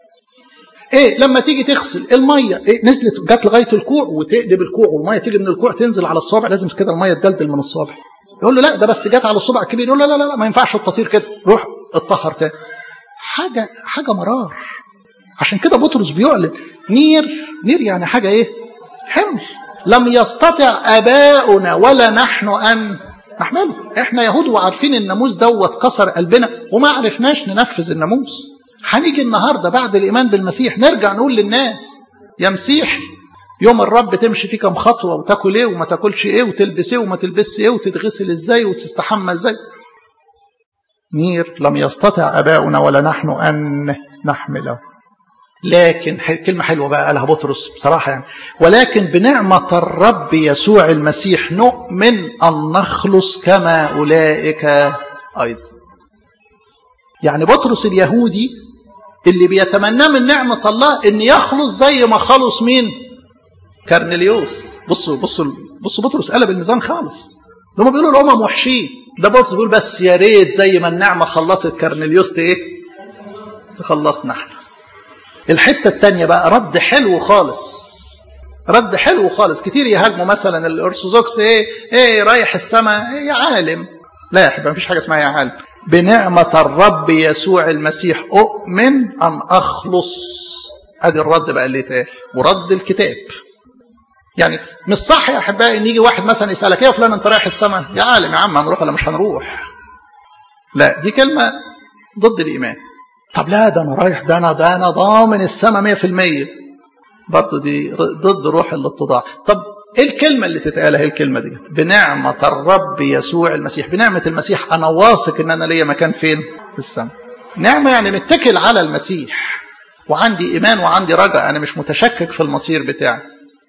ايه لما تيجي تغسل الميه إيه نزلت جت لغايه الكوع وتقلب الكوع والميه تيجي من الكوع تنزل على الصابع لازم كده الميه تدلدل من الصابع يقول له لا ده بس جت على الصبع الكبير يقول له لا لا لا ما ينفعش التطهير كده روح اتطهر تاني حاجه حاجه مرار عشان كده بطرس بيعلن نير نير يعني حاجه ايه حمل لم يستطع اباؤنا ولا نحن ان نحمله احنا يهود وعارفين الناموس دوت كسر قلبنا وما عرفناش ننفذ الناموس هنيجي النهارده بعد الايمان بالمسيح نرجع نقول للناس يا مسيحي يوم الرب تمشي فيه كم خطوه وتاكل ايه وما تاكلش ايه وتلبس ايه وما تلبسش ايه وتتغسل ازاي وتستحمى ازاي نير لم يستطع اباؤنا ولا نحن ان نحمله لكن كلمة حلوة بقى قالها بطرس بصراحة يعني ولكن بنعمة الرب يسوع المسيح نؤمن أن نخلص كما أولئك أيضا يعني بطرس اليهودي اللي بيتمناه من نعمة الله ان يخلص زي ما خلص مين كارنيليوس بصوا بصوا بصوا بطرس قلب الميزان خالص ده هم بيقولوا الامم وحشين ده بطرس بيقول بس يا ريت زي ما النعمة خلصت كارنيليوس ايه تخلصنا احنا الحتة التانية بقى رد حلو خالص رد حلو خالص كتير يهاجموا مثلا الارثوذكس ايه ايه رايح السماء إيه يا عالم لا يا حبيبي مفيش حاجه اسمها يا عالم بنعمة الرب يسوع المسيح أؤمن أن أخلص ادي الرد بقى اللي اتقال ورد الكتاب يعني مش صح يا احبائي ان يجي واحد مثلا يسالك ايه يا فلان انت رايح السماء يا عالم يا عم هنروح ولا مش هنروح لا دي كلمه ضد الايمان طب لا ده انا رايح ده انا ده انا ضامن السماء 100% برضه دي ضد روح الاتضاع طب ايه الكلمة اللي تتقال هي الكلمة ديت بنعمة الرب يسوع المسيح بنعمة المسيح أنا واثق إن أنا ليا مكان فين في السماء نعمة يعني متكل على المسيح وعندي إيمان وعندي رجاء أنا مش متشكك في المصير بتاعي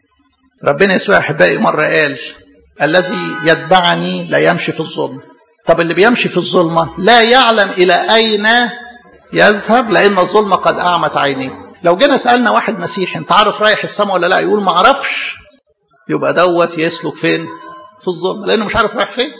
ربنا يسوع أحبائي مرة قال الذي يتبعني لا يمشي في الظلم طب اللي بيمشي في الظلمة لا يعلم إلى أين يذهب لأن الظلمة قد أعمت عينيه لو جينا سألنا واحد مسيحي أنت عارف رايح السماء ولا لا يقول ما أعرفش يبقى دوت يسلك فين في الظلم لأنه مش عارف رايح فين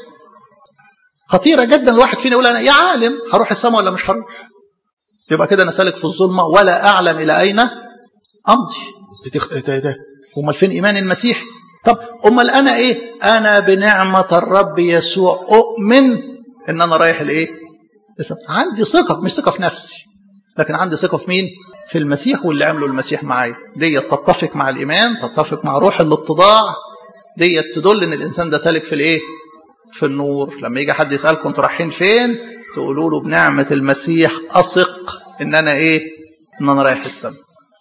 خطيرة جدا الواحد فينا يقول أنا يا عالم هروح السماء ولا مش هروح يبقى كده أنا سالك في الظلمة ولا أعلم إلى أين أمضي ده ده أمال فين إيمان المسيح طب أمال أنا إيه أنا بنعمة الرب يسوع أؤمن إن أنا رايح الإيه عندي ثقة مش ثقة في نفسي لكن عندي ثقة في مين في المسيح واللي عمله المسيح معايا ديت تتفق مع الإيمان تتفق مع روح الاتضاع ديت تدل إن الإنسان ده سالك في الإيه في النور لما يجي حد يسألكم انتوا رايحين فين تقولوا له بنعمة المسيح أثق إن أنا إيه إن أنا رايح السماء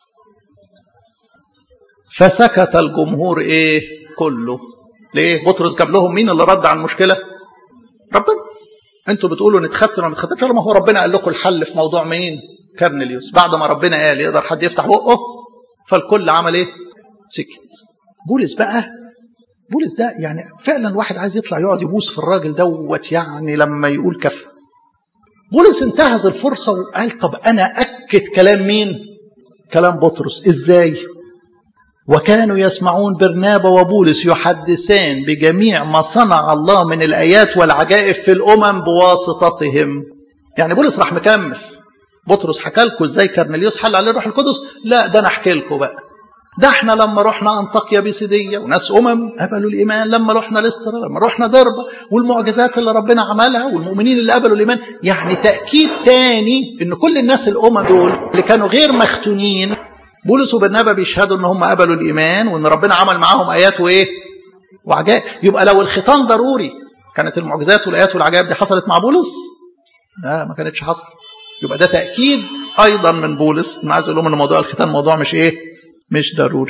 فسكت الجمهور إيه كله ليه بطرس جاب لهم مين اللي رد على المشكلة ربنا انتوا بتقولوا نتختن ولا ما نتختنش ما هو ربنا قال لكم الحل في موضوع مين كرنليوس بعد ما ربنا قال يقدر حد يفتح بقه فالكل عمل ايه سكت بولس بقى بولس ده يعني فعلا الواحد عايز يطلع يقعد يبوس في الراجل دوت يعني لما يقول كفى بولس انتهز الفرصة وقال طب أنا أكد كلام مين كلام بطرس إزاي وكانوا يسمعون برنابا وبولس يحدثان بجميع ما صنع الله من الآيات والعجائب في الأمم بواسطتهم يعني بولس راح مكمل بطرس حكى لكم ازاي كرنليوس حل عليه الروح القدس لا ده انا احكي لكم بقى ده احنا لما رحنا انطاكيا بيسيدية وناس امم قبلوا الايمان لما رحنا لسترا لما رحنا دربة والمعجزات اللي ربنا عملها والمؤمنين اللي قبلوا الايمان يعني تاكيد تاني ان كل الناس الامم دول اللي كانوا غير مختونين بولس وبرنابا بيشهدوا ان هم قبلوا الايمان وان ربنا عمل معاهم ايات وايه وعجائب يبقى لو الختان ضروري كانت المعجزات والايات والعجائب دي حصلت مع بولس لا ما كانتش حصلت يبقى ده تاكيد ايضا من بولس انا عايز اقول لهم ان موضوع الختان موضوع مش ايه مش ضروري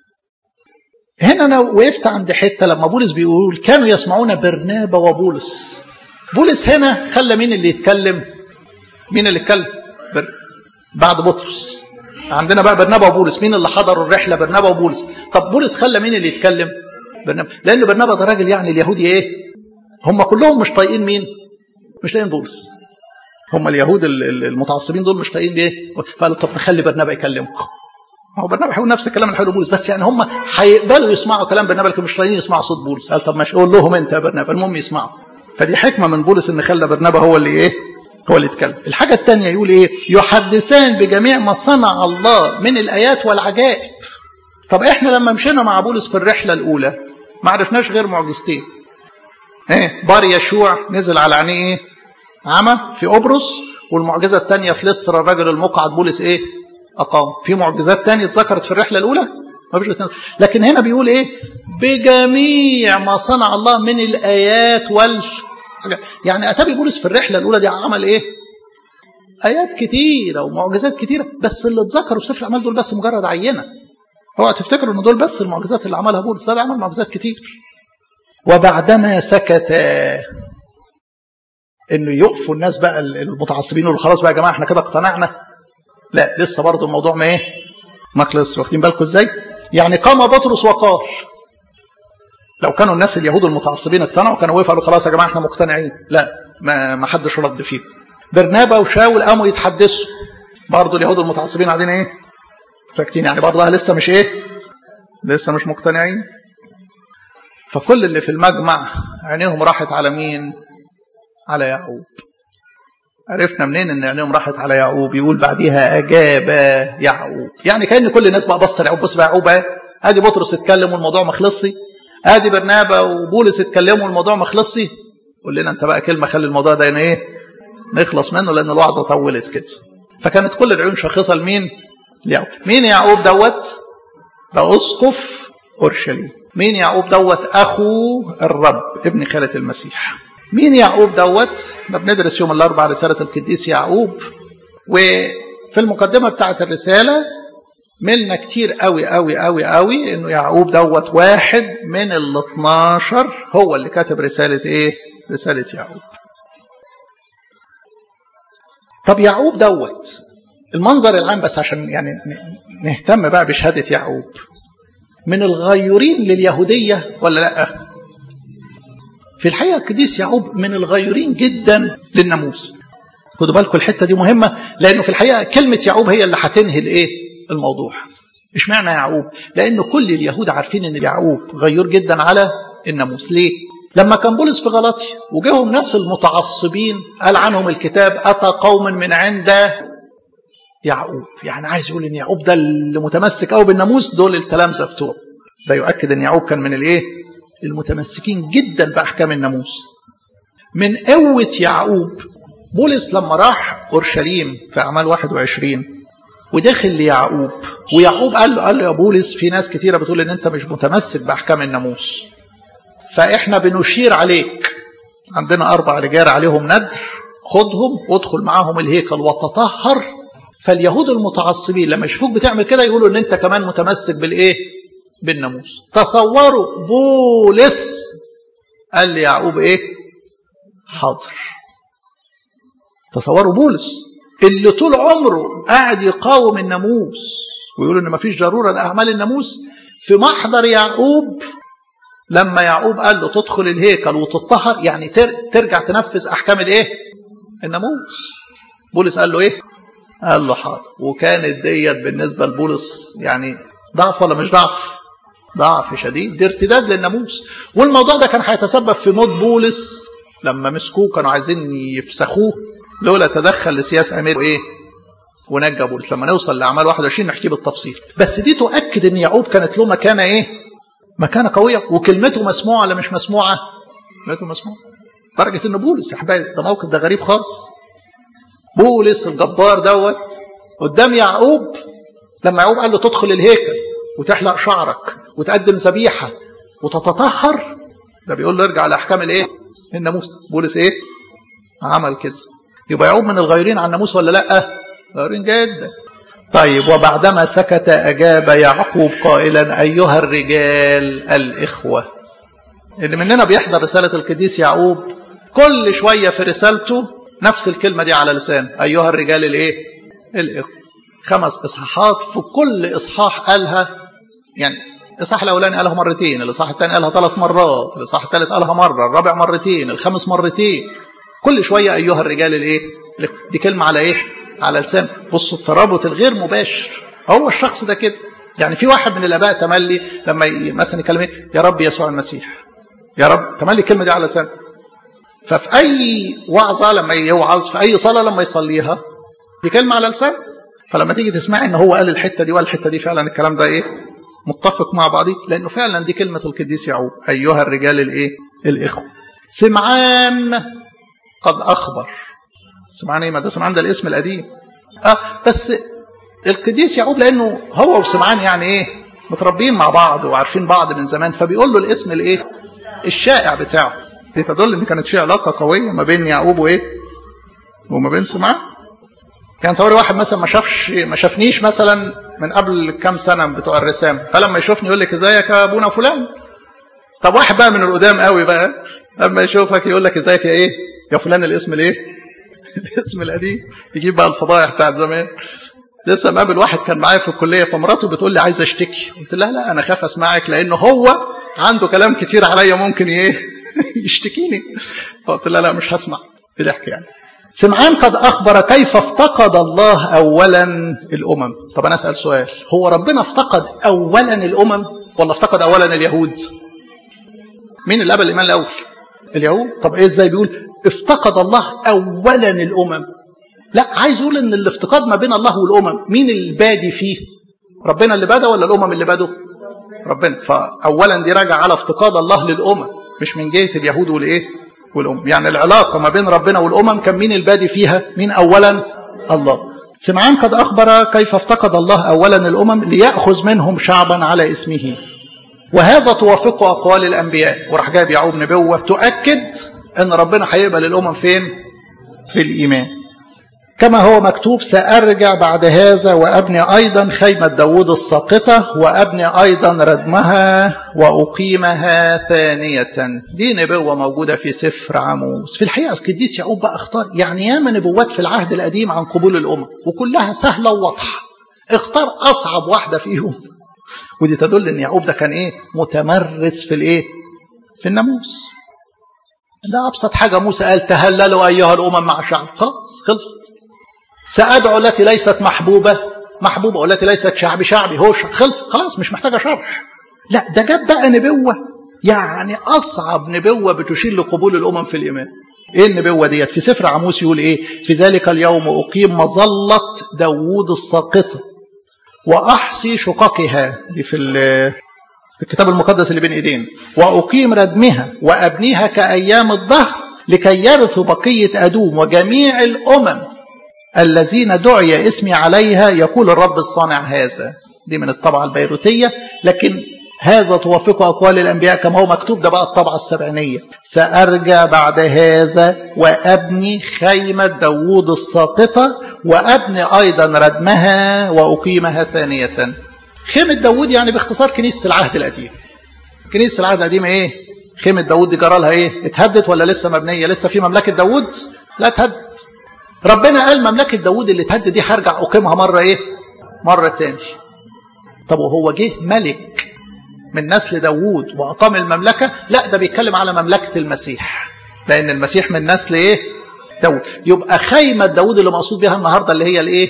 هنا انا وقفت عند حته لما بولس بيقول كانوا يسمعون برنابا وبولس بولس هنا خلى مين اللي يتكلم مين اللي اتكلم بر... بعد بطرس عندنا بقى برنابا وبولس مين اللي حضروا الرحله برنابا وبولس طب بولس خلى مين اللي يتكلم برنابا لان برنابا ده راجل يعني اليهودي ايه هم كلهم مش طايقين مين مش طايقين بولس هم اليهود المتعصبين دول مش طايقين ايه فقالوا طب نخلي برنابا يكلمكم هو برنابا هيقول نفس الكلام اللي هيقوله بولس بس يعني هم هيقبلوا يسمعوا كلام برنابا لكن مش راضيين يسمعوا صوت بولس قال طب ماشي قول لهم انت يا برنابا المهم يسمعوا فدي حكمه من بولس ان خلى برنابا هو اللي ايه هو اللي يتكلم الحاجه الثانيه يقول ايه يحدثان بجميع ما صنع الله من الايات والعجائب طب احنا لما مشينا مع بولس في الرحله الاولى ما عرفناش غير معجزتين ايه بار يشوع نزل على عينيه ايه عمى في قبرص والمعجزه الثانيه في لستر الرجل المقعد بولس ايه أقام في معجزات تانية اتذكرت في الرحلة الأولى ما فيش لكن هنا بيقول إيه بجميع ما صنع الله من الآيات وال يعني أتى بولس في الرحلة الأولى دي عمل إيه آيات كتيرة ومعجزات كتيرة بس اللي اتذكروا في سفر الأعمال دول بس مجرد عينة هو تفتكروا إن دول بس المعجزات اللي عملها بولس ده عمل معجزات كتير وبعدما سكت انه يقفوا الناس بقى المتعصبين يقولوا خلاص بقى يا جماعه احنا كده اقتنعنا لا لسه برضه الموضوع ما ايه ما خلصش واخدين بالكم ازاي يعني قام بطرس وقال لو كانوا الناس اليهود المتعصبين اقتنعوا كانوا وقفوا قالوا خلاص يا جماعه احنا مقتنعين لا ما ما حدش رد فيه برنابا وشاول قاموا يتحدثوا برضه اليهود المتعصبين قاعدين ايه ساكتين يعني برضه لسه مش ايه لسه مش مقتنعين فكل اللي في المجمع عينيهم راحت على مين على يعقوب عرفنا منين ان عينيهم راحت على يعقوب يقول بعديها اجاب يعقوب يعني كان كل الناس بقى بص يعقوب بص بقى يعقوب اهي ادي بطرس اتكلم والموضوع ما خلصش ادي برنابا وبولس اتكلموا والموضوع ما خلصش قول لنا انت بقى كلمه خلي الموضوع ده ايه نخلص منه لان الوعظه طولت كده فكانت كل العيون شاخصه لمين ليعقوب مين يعقوب دوت ده اسقف اورشليم مين يعقوب دوت اخو الرب ابن خاله المسيح مين يعقوب دوت احنا بندرس يوم الاربعاء رساله القديس يعقوب وفي المقدمه بتاعه الرساله ملنا كتير قوي قوي قوي قوي انه يعقوب دوت واحد من ال 12 هو اللي كاتب رساله ايه رساله يعقوب طب يعقوب دوت المنظر العام بس عشان يعني نهتم بقى بشهاده يعقوب من الغيورين لليهوديه ولا لا في الحقيقة القديس يعقوب من الغيورين جدا للناموس خدوا بالكم الحتة دي مهمة لأنه في الحقيقة كلمة يعقوب هي اللي هتنهي الإيه؟ الموضوع اشمعنى يعقوب؟ لأن كل اليهود عارفين إن يعقوب غيور جدا على الناموس ليه؟ لما كان بولس في غلطية وجاهم الناس المتعصبين قال عنهم الكتاب أتى قوم من عند يعقوب يعني عايز يقول إن يعقوب ده اللي متمسك قوي بالناموس دول التلامذة بتوعه ده يؤكد إن يعقوب كان من الإيه؟ المتمسكين جدا بأحكام الناموس من قوة يعقوب بولس لما راح أورشليم في أعمال 21 ودخل ليعقوب ويعقوب قال له قال له يا بولس في ناس كتيرة بتقول إن أنت مش متمسك بأحكام الناموس فإحنا بنشير عليك عندنا أربع رجال عليهم ندر خدهم وادخل معاهم الهيكل وتطهر فاليهود المتعصبين لما يشوفوك بتعمل كده يقولوا ان انت كمان متمسك بالايه بالناموس تصوروا بولس قال لي يعقوب ايه حاضر تصوروا بولس اللي طول عمره قاعد يقاوم الناموس ويقول ان مفيش ضروره لاعمال الناموس في محضر يعقوب لما يعقوب قال له تدخل الهيكل وتطهر يعني ترجع تنفذ احكام الايه الناموس بولس قال له ايه قال له حاضر وكانت ديت بالنسبه لبولس يعني ضعف ولا مش ضعف ضعف شديد دي ارتداد للناموس والموضوع ده كان هيتسبب في موت بولس لما مسكوه كانوا عايزين يفسخوه لولا تدخل لسياس امير ايه ونجى بولس لما نوصل لاعمال 21 نحكي بالتفصيل بس دي تؤكد ان يعقوب كانت له مكانه ايه مكانه قويه وكلمته مسموعه ولا مش مسموعه كلمته مسموعه درجه ان بولس يا حبايبي ده موقف ده غريب خالص بولس الجبار دوت قدام يعقوب لما يعقوب قال له تدخل الهيكل وتحلق شعرك وتقدم ذبيحه وتتطهر ده بيقول له ارجع لاحكام الايه الناموس بولس ايه عمل كده يبقى يعقوب من الغيرين عن الناموس ولا لا غيرين جدا طيب وبعدما سكت اجاب يعقوب قائلا ايها الرجال الاخوه اللي مننا بيحضر رساله القديس يعقوب كل شويه في رسالته نفس الكلمه دي على لسان ايها الرجال الايه الاخوه خمس اصحاحات في كل اصحاح قالها يعني الاصحاح الاولاني قالها مرتين الاصحاح الثاني قالها ثلاث مرات الاصحاح الثالث قالها مره الرابع مرتين الخامس مرتين كل شويه ايها الرجال الايه دي كلمه على ايه على لسان بصوا الترابط الغير مباشر هو الشخص ده كده يعني في واحد من الاباء تملي لما مثلا يكلم يا رب يسوع المسيح يا رب تملي الكلمه دي على لسانه ففي اي وعظه لما يوعظ في اي صلاه لما يصليها دي كلمه على لسانه فلما تيجي تسمع ان هو قال الحته دي وقال الحته دي فعلا الكلام ده ايه متفق مع بعضيه لانه فعلا دي كلمه القديس يعقوب ايها الرجال الايه الاخوه سمعان قد اخبر سمعان ايه ما ده سمعان ده الاسم القديم اه بس القديس يعقوب لانه هو وسمعان يعني ايه متربيين مع بعض وعارفين بعض من زمان فبيقول له الاسم الايه الشائع بتاعه دي تدل ان كانت في علاقه قويه ما بين يعقوب وايه وما بين سمعان يعني تصوري واحد مثلا ما شافش ما شافنيش مثلا من قبل كام سنه بتوع الرسام فلما يشوفني يقول لك ازيك يا ابونا فلان طب واحد بقى من القدام قوي بقى لما يشوفك يقول لك ازيك يا ايه يا فلان الاسم الايه الاسم القديم يجيب بقى الفضايح بتاعت زمان لسه مقابل واحد كان معايا في الكليه فمراته بتقول لي عايز اشتكي قلت لها لا انا خاف اسمعك لانه هو عنده كلام كتير عليا ممكن ايه يشتكيني فقلت لها لا مش هسمع بضحك يعني سمعان قد أخبر كيف افتقد الله أولا الأمم طب أنا أسأل سؤال هو ربنا افتقد أولا الأمم ولا افتقد أولا اليهود مين اللي قبل الإيمان الأول اليهود طب إيه إزاي بيقول افتقد الله أولا الأمم لا عايز يقول ان الافتقاد ما بين الله والامم مين البادي فيه ربنا اللي بدا ولا الامم اللي بدوا ربنا فاولا دي راجع على افتقاد الله للامم مش من جهه اليهود والايه والأمم يعني العلاقة ما بين ربنا والأمم كان مين البادي فيها مين أولا الله سمعان قد أخبر كيف افتقد الله أولا الأمم ليأخذ منهم شعبا على اسمه وهذا توافق أقوال الأنبياء وراح جايب يعقوب نبوة تؤكد أن ربنا هيقبل الأمم فين في الإيمان كما هو مكتوب سأرجع بعد هذا وأبني أيضا خيمة داود الساقطة وأبني أيضا ردمها وأقيمها ثانية دي نبوة موجودة في سفر عموس في الحقيقة القديس يعقوب بقى اختار يعني ياما نبوات في العهد القديم عن قبول الأمم وكلها سهلة وواضحة اختار أصعب واحدة فيهم ودي تدل ان يعقوب ده كان ايه متمرس في الايه في الناموس ده ابسط حاجه موسى قال تهللوا ايها الامم مع شعب خلاص خلصت سأدعو التي ليست محبوبة محبوبة والتي ليست شعبي شعبي هو خلص خلاص مش محتاجة شرح لا ده جاب بقى نبوة يعني أصعب نبوة بتشير لقبول الأمم في الإيمان إيه النبوة ديت في سفر عموس يقول إيه في ذلك اليوم أقيم مظلة داوود الساقطة وأحصي شققها دي في في الكتاب المقدس اللي بين إيدينا وأقيم ردمها وأبنيها كأيام الظهر لكي يرثوا بقية أدوم وجميع الأمم الذين دعي اسمي عليها يقول الرب الصانع هذا دي من الطبعة البيروتية لكن هذا توافق أقوال الأنبياء كما هو مكتوب ده بقى الطبعة السبعينية سأرجع بعد هذا وأبني خيمة داوود الساقطة وأبني أيضا ردمها وأقيمها ثانية خيمة داوود يعني باختصار كنيسة العهد القديم كنيسة العهد القديم إيه خيمة داوود دي جرى لها إيه اتهدت ولا لسه مبنية لسه في مملكة داوود لا اتهدت ربنا قال مملكة داوود اللي اتهد دي هرجع أقيمها مرة إيه مرة تاني طب وهو جه ملك من نسل داوود وأقام المملكة لا ده بيتكلم على مملكة المسيح لأن المسيح من نسل إيه داوود يبقى خيمة داوود اللي مقصود بها النهاردة اللي هي الإيه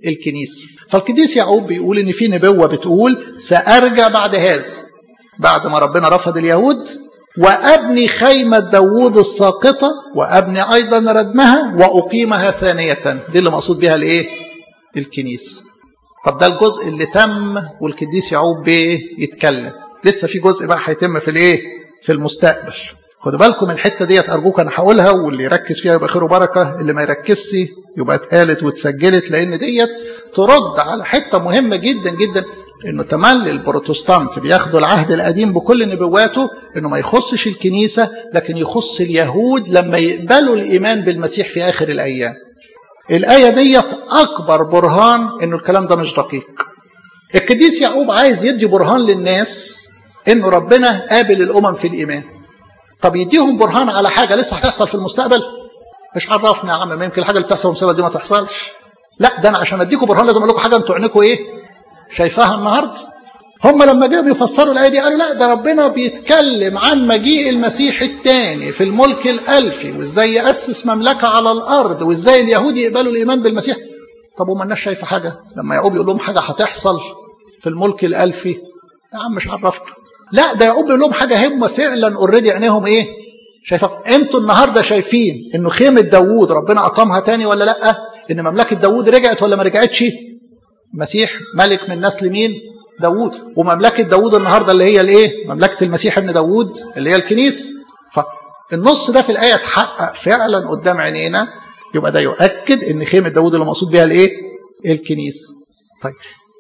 الكنيسة فالقديس يعقوب بيقول ان في نبوة بتقول سأرجع بعد هذا بعد ما ربنا رفض اليهود وأبني خيمة داوود الساقطة وأبني أيضا ردمها وأقيمها ثانية دي اللي مقصود بها الإيه؟ الكنيسة طب ده الجزء اللي تم والقديس يعقوب بيتكلم لسه في جزء بقى هيتم في الإيه؟ في المستقبل خدوا بالكم الحتة ديت أرجوك أنا هقولها واللي يركز فيها يبقى خير وبركة اللي ما يركزش يبقى اتقالت واتسجلت لأن ديت ترد على حتة مهمة جدا جدا انه تملي البروتستانت بياخدوا العهد القديم بكل نبواته انه ما يخصش الكنيسه لكن يخص اليهود لما يقبلوا الايمان بالمسيح في اخر الايام. الايه ديت اكبر برهان انه الكلام ده مش دقيق. القديس يعقوب عايز يدي برهان للناس انه ربنا قابل الامم في الايمان. طب يديهم برهان على حاجه لسه هتحصل في المستقبل؟ مش عرفنا يا عم ما يمكن الحاجه اللي بتحصل في المستقبل دي ما تحصلش. لا ده انا عشان اديكم برهان لازم اقول لكم حاجه انتوا عينكم ايه؟ شايفاها النهارده هم لما جاوا بيفسروا الايه دي قالوا لا ده ربنا بيتكلم عن مجيء المسيح الثاني في الملك الالفي وازاي ياسس مملكه على الارض وازاي اليهود يقبلوا الايمان بالمسيح طب وما الناس شايفه حاجه لما يعقوب يقول لهم حاجه هتحصل في الملك الالفي يا عم مش عرفنا لا ده يعقوب يقول لهم حاجه هم فعلا اوريدي عينيهم ايه شايفه انتوا النهارده شايفين انه خيمه داوود ربنا اقامها تاني ولا لا ان مملكه داوود رجعت ولا ما رجعتش مسيح ملك من نسل مين داوود ومملكة داوود النهاردة اللي هي الايه مملكة المسيح ابن داوود اللي هي الكنيسة فالنص ده في الآية اتحقق فعلا قدام عينينا يبقى ده يؤكد ان خيمة داوود اللي مقصود بها الايه الكنيسة طيب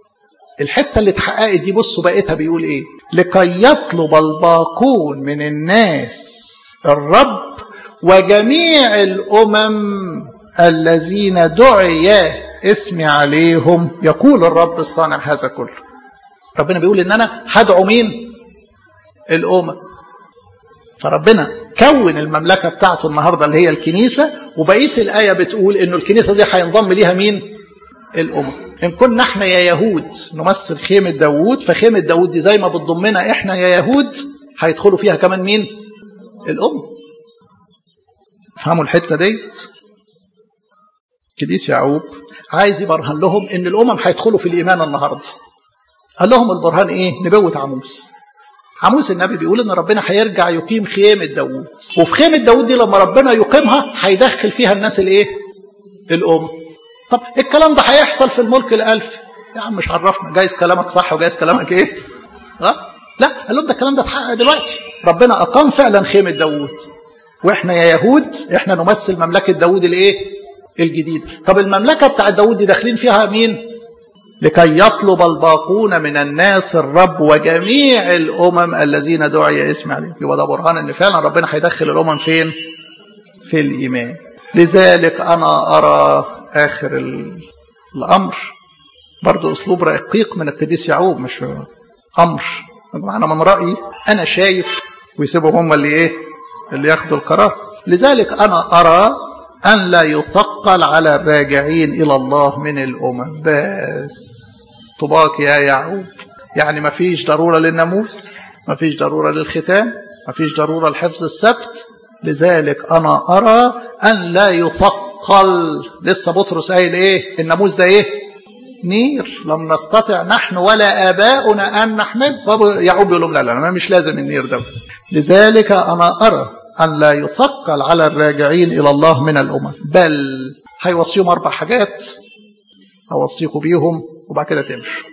الحتة اللي اتحققت دي بصوا بقيتها بيقول ايه لكي يطلب الباقون من الناس الرب وجميع الأمم الذين دعي اسمي عليهم يقول الرب الصانع هذا كله ربنا بيقول ان انا هدعو مين الامم فربنا كون المملكه بتاعته النهارده اللي هي الكنيسه وبقيه الايه بتقول انه الكنيسه دي هينضم ليها مين الامم ان كنا احنا يا يهود نمثل خيمه داوود فخيمه داوود دي زي ما بتضمنا احنا يا يهود هيدخلوا فيها كمان مين الامم فهموا الحته ديت قديس يعقوب عايز يبرهن لهم ان الامم هيدخلوا في الايمان النهارده قال لهم البرهان ايه نبوه عموس عموس النبي بيقول ان ربنا هيرجع يقيم خيمه داوود وفي خيمه داوود دي لما ربنا يقيمها هيدخل فيها الناس الايه الام طب الكلام ده هيحصل في الملك الالف يا عم مش عرفنا جايز كلامك صح وجايز كلامك ايه ها لا قال لهم ده الكلام ده اتحقق دلوقتي ربنا اقام فعلا خيمه داوود واحنا يا يهود احنا نمثل مملكه داوود الايه الجديد طب المملكة بتاع داود دي داخلين فيها مين لكي يطلب الباقون من الناس الرب وجميع الأمم الذين دعي اسم عليهم يبقى ده برهان ان فعلا ربنا هيدخل الأمم فين في الإيمان لذلك أنا أرى آخر الأمر برضو أسلوب رقيق من القديس يعقوب مش أمر أنا من رأيي أنا شايف ويسيبهم هم اللي إيه اللي ياخدوا القرار لذلك أنا أرى أن لا يثقل على الراجعين إلى الله من الأمم بس طباك يا يعقوب يعني ما فيش ضرورة للناموس ما فيش ضرورة للختان ما فيش ضرورة لحفظ السبت لذلك أنا أرى أن لا يثقل لسه بطرس قايل إيه الناموس ده إيه نير لم نستطع نحن ولا آباؤنا أن نحمل يعقوب يقول لهم لا لا مش لازم النير ده لذلك أنا أرى أن لا يثقل على الراجعين إلى الله من الأمم بل هيوصيهم أربع حاجات هوصيكم بيهم وبعد كده تمشوا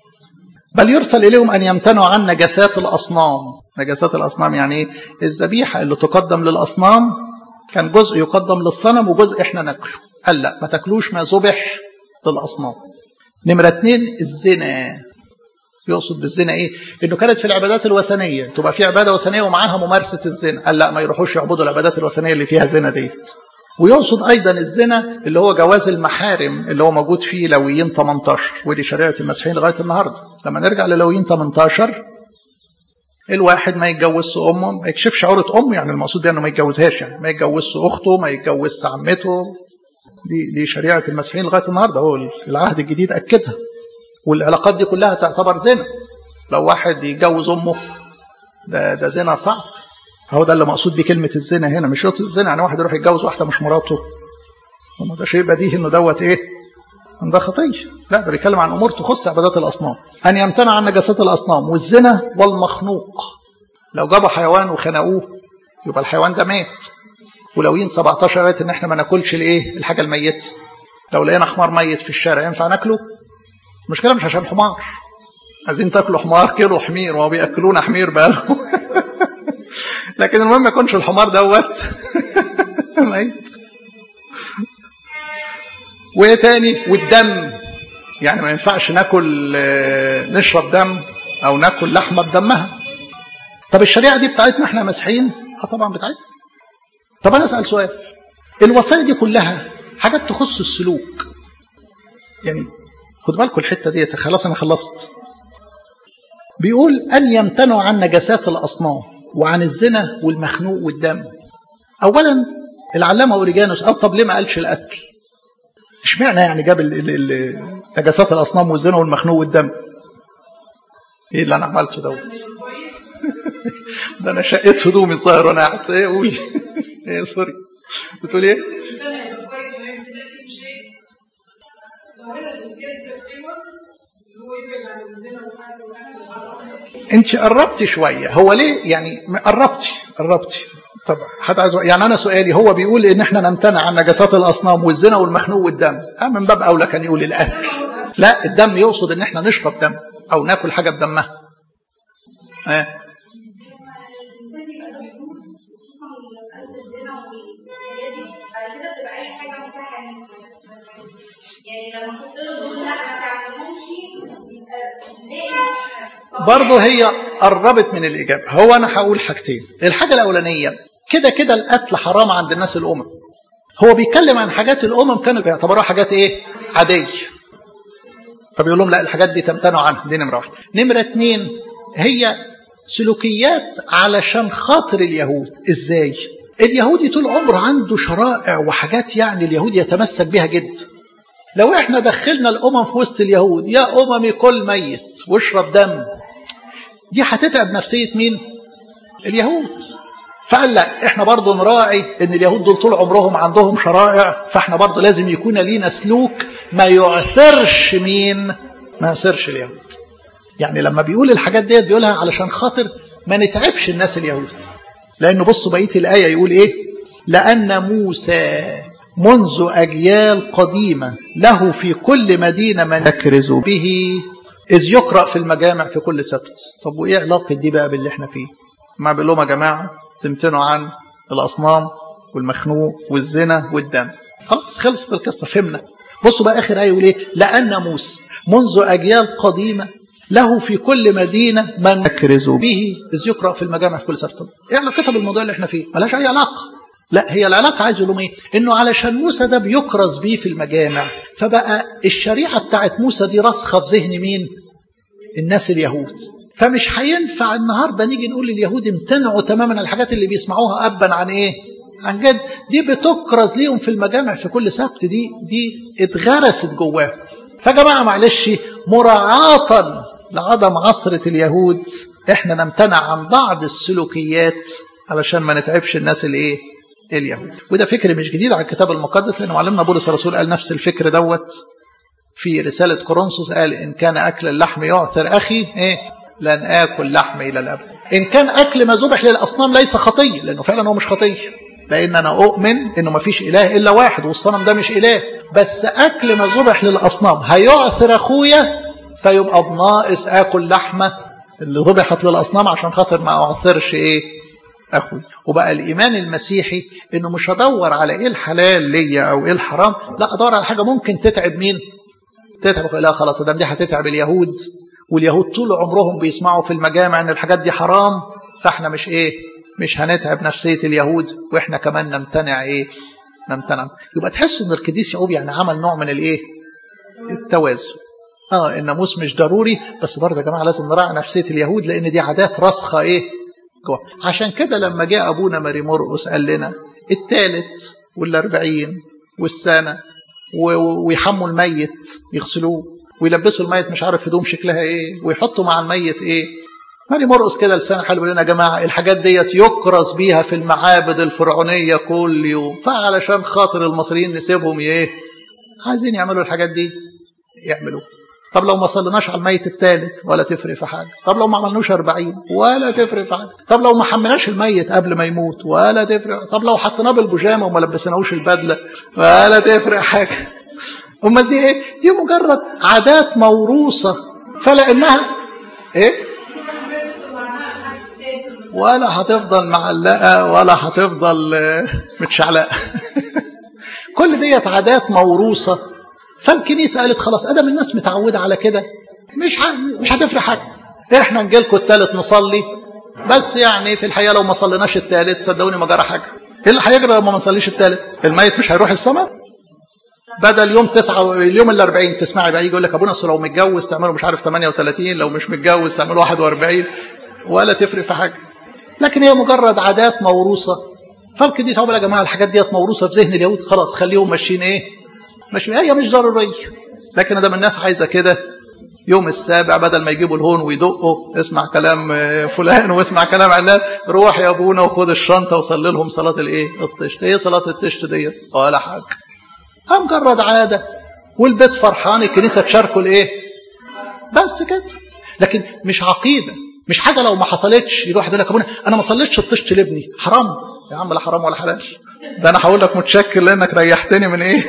بل يرسل إليهم أن يمتنعوا عن نجاسات الأصنام نجاسات الأصنام يعني إيه؟ الذبيحة اللي تقدم للأصنام كان جزء يقدم للصنم وجزء إحنا ناكله قال لا ما تاكلوش ما ذبح للأصنام نمرة اتنين الزنا يقصد بالزنا ايه؟ انه كانت في العبادات الوثنيه تبقى في عباده وثنيه ومعاها ممارسه الزنا، قال لا ما يروحوش يعبدوا العبادات الوثنيه اللي فيها زنا ديت. ويقصد ايضا الزنا اللي هو جواز المحارم اللي هو موجود في لويين 18 ودي شريعه المسيحيين لغايه النهارده. لما نرجع للويين 18 الواحد ما يتجوزش امه ما يكشفش عوره امه يعني المقصود ده انه ما يتجوزهاش يعني ما يتجوزش اخته ما يتجوزش عمته دي دي شريعه المسيحيين لغايه النهارده هو العهد الجديد اكدها والعلاقات دي كلها تعتبر زنا لو واحد يتجوز امه ده ده زنا صعب هو ده اللي مقصود بكلمه الزنا هنا مش شرط الزنا يعني واحد يروح يتجوز واحده مش مراته طب ده شيء بديهي انه دوت ايه ده خطيه لا ده بيتكلم عن امور تخص عبادات الاصنام ان يمتنع عن نجاسات الاصنام والزنا والمخنوق لو جابوا حيوان وخنقوه يبقى الحيوان ده مات ولوين 17 قالت ان احنا ما ناكلش الايه الحاجه الميته لو لقينا حمار ميت في الشارع ينفع ناكله المشكله مش عشان حمار عايزين تاكلوا حمار كيلو حمير وهو بياكلونا حمير بقالهم لكن المهم ما يكونش الحمار دوت ميت وايه تاني والدم يعني ما ينفعش ناكل نشرب دم او ناكل لحمه بدمها طب الشريعه دي بتاعتنا احنا مسيحيين اه طبعا بتاعتنا طب انا اسال سؤال الوصايا دي كلها حاجات تخص السلوك يعني خد بالكم الحته ديت خلاص انا خلصت بيقول ان يمتنعوا عن نجاسات الاصنام وعن الزنا والمخنوق والدم اولا العلامه اوريجانوس قال طب ليه ما قالش القتل اشمعنى يعني جاب نجاسات الاصنام والزنا والمخنوق والدم ايه اللي انا عملته دوت ده انا شقيت هدومي الظاهر وانا قاعد ايه قولي ايه سوري بتقول ايه انت قربتي شويه هو ليه يعني قربتي قربتي طب حد عايز يعني انا سؤالي هو بيقول ان احنا نمتنع عن نجاسات الاصنام والزنا والمخنوق والدم أه من باب اولى كان يقول القتل لا الدم يقصد ان احنا نشرب دم او ناكل حاجه بدمها اه يعني لما كنت له دول لا ما تعملهمش برضه هي قربت من الإجابة هو أنا هقول حاجتين الحاجة الأولانية كده كده القتل حرام عند الناس الأمم هو بيتكلم عن حاجات الأمم كانوا بيعتبروها حاجات إيه عادية فبيقول لهم لا الحاجات دي تمتنعوا عنها دي نمرة واحدة نمرة اتنين هي سلوكيات علشان خاطر اليهود ازاي اليهودي طول عمره عنده شرائع وحاجات يعني اليهود يتمسك بها جدا لو احنا دخلنا الامم في وسط اليهود يا اممي كل ميت واشرب دم دي هتتعب نفسيه مين اليهود فقال لا احنا برضه نراعي ان اليهود دول طول عمرهم عندهم شرائع فاحنا برضه لازم يكون لينا سلوك ما يعثرش مين ما يعثرش اليهود يعني لما بيقول الحاجات ديت بيقولها علشان خاطر ما نتعبش الناس اليهود لانه بصوا بقيه الايه يقول ايه لان موسى منذ أجيال قديمة له في كل مدينة من يكرز به إذ يقرأ في المجامع في كل سبت طب وإيه علاقة دي بقى باللي احنا فيه ما بيقول لهم يا جماعة تمتنوا عن الأصنام والمخنوق والزنا والدم خلاص خلصت القصة فهمنا بصوا بقى آخر آية يقول إيه لأن موسى منذ أجيال قديمة له في كل مدينة من يكرز به إذ يقرأ في المجامع في كل سبت إيه علاقتها بالموضوع اللي احنا فيه ملهاش أي علاقة لا هي العلاقة عايز يقول ايه؟ انه علشان موسى ده بيكرز بيه في المجامع فبقى الشريعة بتاعت موسى دي راسخة في ذهن مين؟ الناس اليهود فمش هينفع النهارده نيجي نقول لليهود امتنعوا تماما عن الحاجات اللي بيسمعوها ابا عن ايه؟ عن جد دي بتكرز ليهم في المجامع في كل سبت دي دي اتغرست جواهم فجماعه معلش مراعاة لعدم عثرة اليهود احنا نمتنع عن بعض السلوكيات علشان ما نتعبش الناس الايه؟ اليهود وده فكر مش جديد على الكتاب المقدس لأن معلمنا بولس الرسول قال نفس الفكر دوت في رسالة كورنثوس قال إن كان أكل اللحم يعثر أخي إيه لن آكل لحم إلى الأبد إن كان أكل ما ذبح للأصنام ليس خطية لأنه فعلا هو مش خطية لأن أنا أؤمن إنه ما فيش إله إلا واحد والصنم ده مش إله بس أكل ما ذبح للأصنام هيعثر أخويا فيبقى بناقص آكل لحمة اللي ذبحت للأصنام عشان خاطر ما أعثرش إيه أخوي وبقى الإيمان المسيحي إنه مش هدور على إيه الحلال ليا أو إيه الحرام لا أدور على حاجة ممكن تتعب مين تتعب لا خلاص ده دي هتتعب اليهود واليهود طول عمرهم بيسمعوا في المجامع إن الحاجات دي حرام فإحنا مش إيه مش هنتعب نفسية اليهود وإحنا كمان نمتنع إيه نمتنع يبقى تحسوا إن القديس يعقوب يعني عمل نوع من الإيه التوازن اه الناموس مش ضروري بس برضه يا جماعه لازم نراعي نفسيه اليهود لان دي عادات راسخه ايه جوه عشان كده لما جاء ابونا ماري مرقس قال لنا الثالث والاربعين والسنه ويحموا الميت يغسلوه ويلبسوا الميت مش عارف هدوم شكلها ايه ويحطوا مع الميت ايه ماري مرقس كده لسانه حلو لنا يا جماعه الحاجات ديت يكرز بيها في المعابد الفرعونيه كل يوم فعلشان خاطر المصريين نسيبهم ايه عايزين يعملوا الحاجات دي يعملوه طب لو ما صليناش على الميت الثالث ولا تفرق في حاجه طب لو ما عملناش 40 ولا تفرق في حاجه طب لو ما حملناش الميت قبل ما يموت ولا تفرق طب لو حطيناه بالبيجامه وما لبسناهوش البدله ولا تفرق حاجه امال دي ايه دي مجرد عادات موروثه فلانها ايه ولا هتفضل معلقه ولا هتفضل متشعلقه كل ديت عادات موروثه فالكنيسه قالت خلاص ادم الناس متعوده على كده مش ح... مش هتفرق حاجه احنا نجي لكم الثالث نصلي بس يعني في الحقيقه لو ما صليناش الثالث صدقوني ما جرى حاجه ايه اللي هيجرى لما ما نصليش الثالث الميت مش هيروح السماء بدل يوم تسعة اليوم ال 40 تسمعي بقى يجي يقول لك ابونا اصل لو متجوز تعملوا مش عارف 38 لو مش متجوز تعملوا 41 ولا تفرق في حاجه لكن هي مجرد عادات موروثه فالكنيسه يا جماعه الحاجات ديت موروثه في ذهن اليهود خلاص خليهم ماشيين ايه مش هي مش ضروريه لكن ده الناس عايزه كده يوم السابع بدل ما يجيبوا الهون ويدقوا اسمع كلام فلان واسمع كلام علان روح يا ابونا وخد الشنطه وصلي لهم صلاه الايه الطشت ايه صلاه الطشت ديت ولا حاجه مجرد عاده والبيت فرحان الكنيسه تشاركوا الايه بس كده لكن مش عقيده مش حاجه لو ما حصلتش يروح يقول لك ابونا انا ما صليتش الطشت لابني حرام يا عم لا حرام ولا حلال ده انا هقول لك متشكر لانك ريحتني من ايه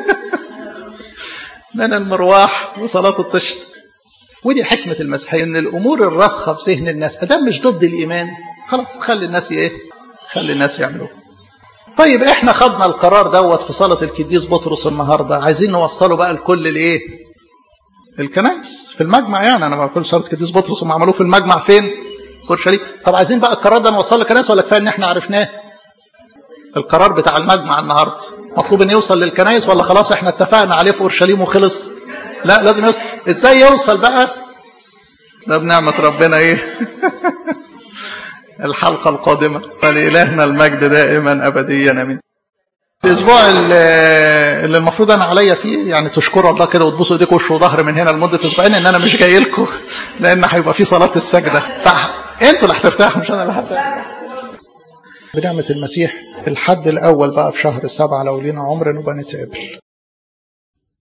من المرواح وصلاه الطشت ودي حكمه المسيحيه ان الامور الراسخه في ذهن الناس ادام مش ضد الايمان خلاص خلي الناس ايه خلي الناس يعملوه طيب احنا خدنا القرار دوت في صلاه القديس بطرس النهارده عايزين نوصله بقى لكل الايه الكنائس في المجمع يعني انا ما بقول صلاه القديس بطرس هم عملوه في المجمع فين اورشليم طب عايزين بقى القرار ده نوصله للكنائس ولا كفايه ان احنا عرفناه القرار بتاع المجمع النهارده مطلوب ان يوصل للكنائس ولا خلاص احنا اتفقنا عليه في اورشليم وخلص لا لازم يوصل ازاي يوصل بقى ده بنعمه ربنا ايه الحلقه القادمه فلالهنا المجد دائما ابديا امين الاسبوع اللي المفروض انا عليا فيه يعني تشكروا الله كده وتبوسوا ايديكم وش وظهر من هنا لمده اسبوعين ان انا مش جاي لكم لان هيبقى في صلاه السجده فانتوا اللي هترتاحوا مش انا اللي هرتاح بنعمه المسيح الحد الاول بقى في شهر سبعه لو لينا عمر نبقى نتقابل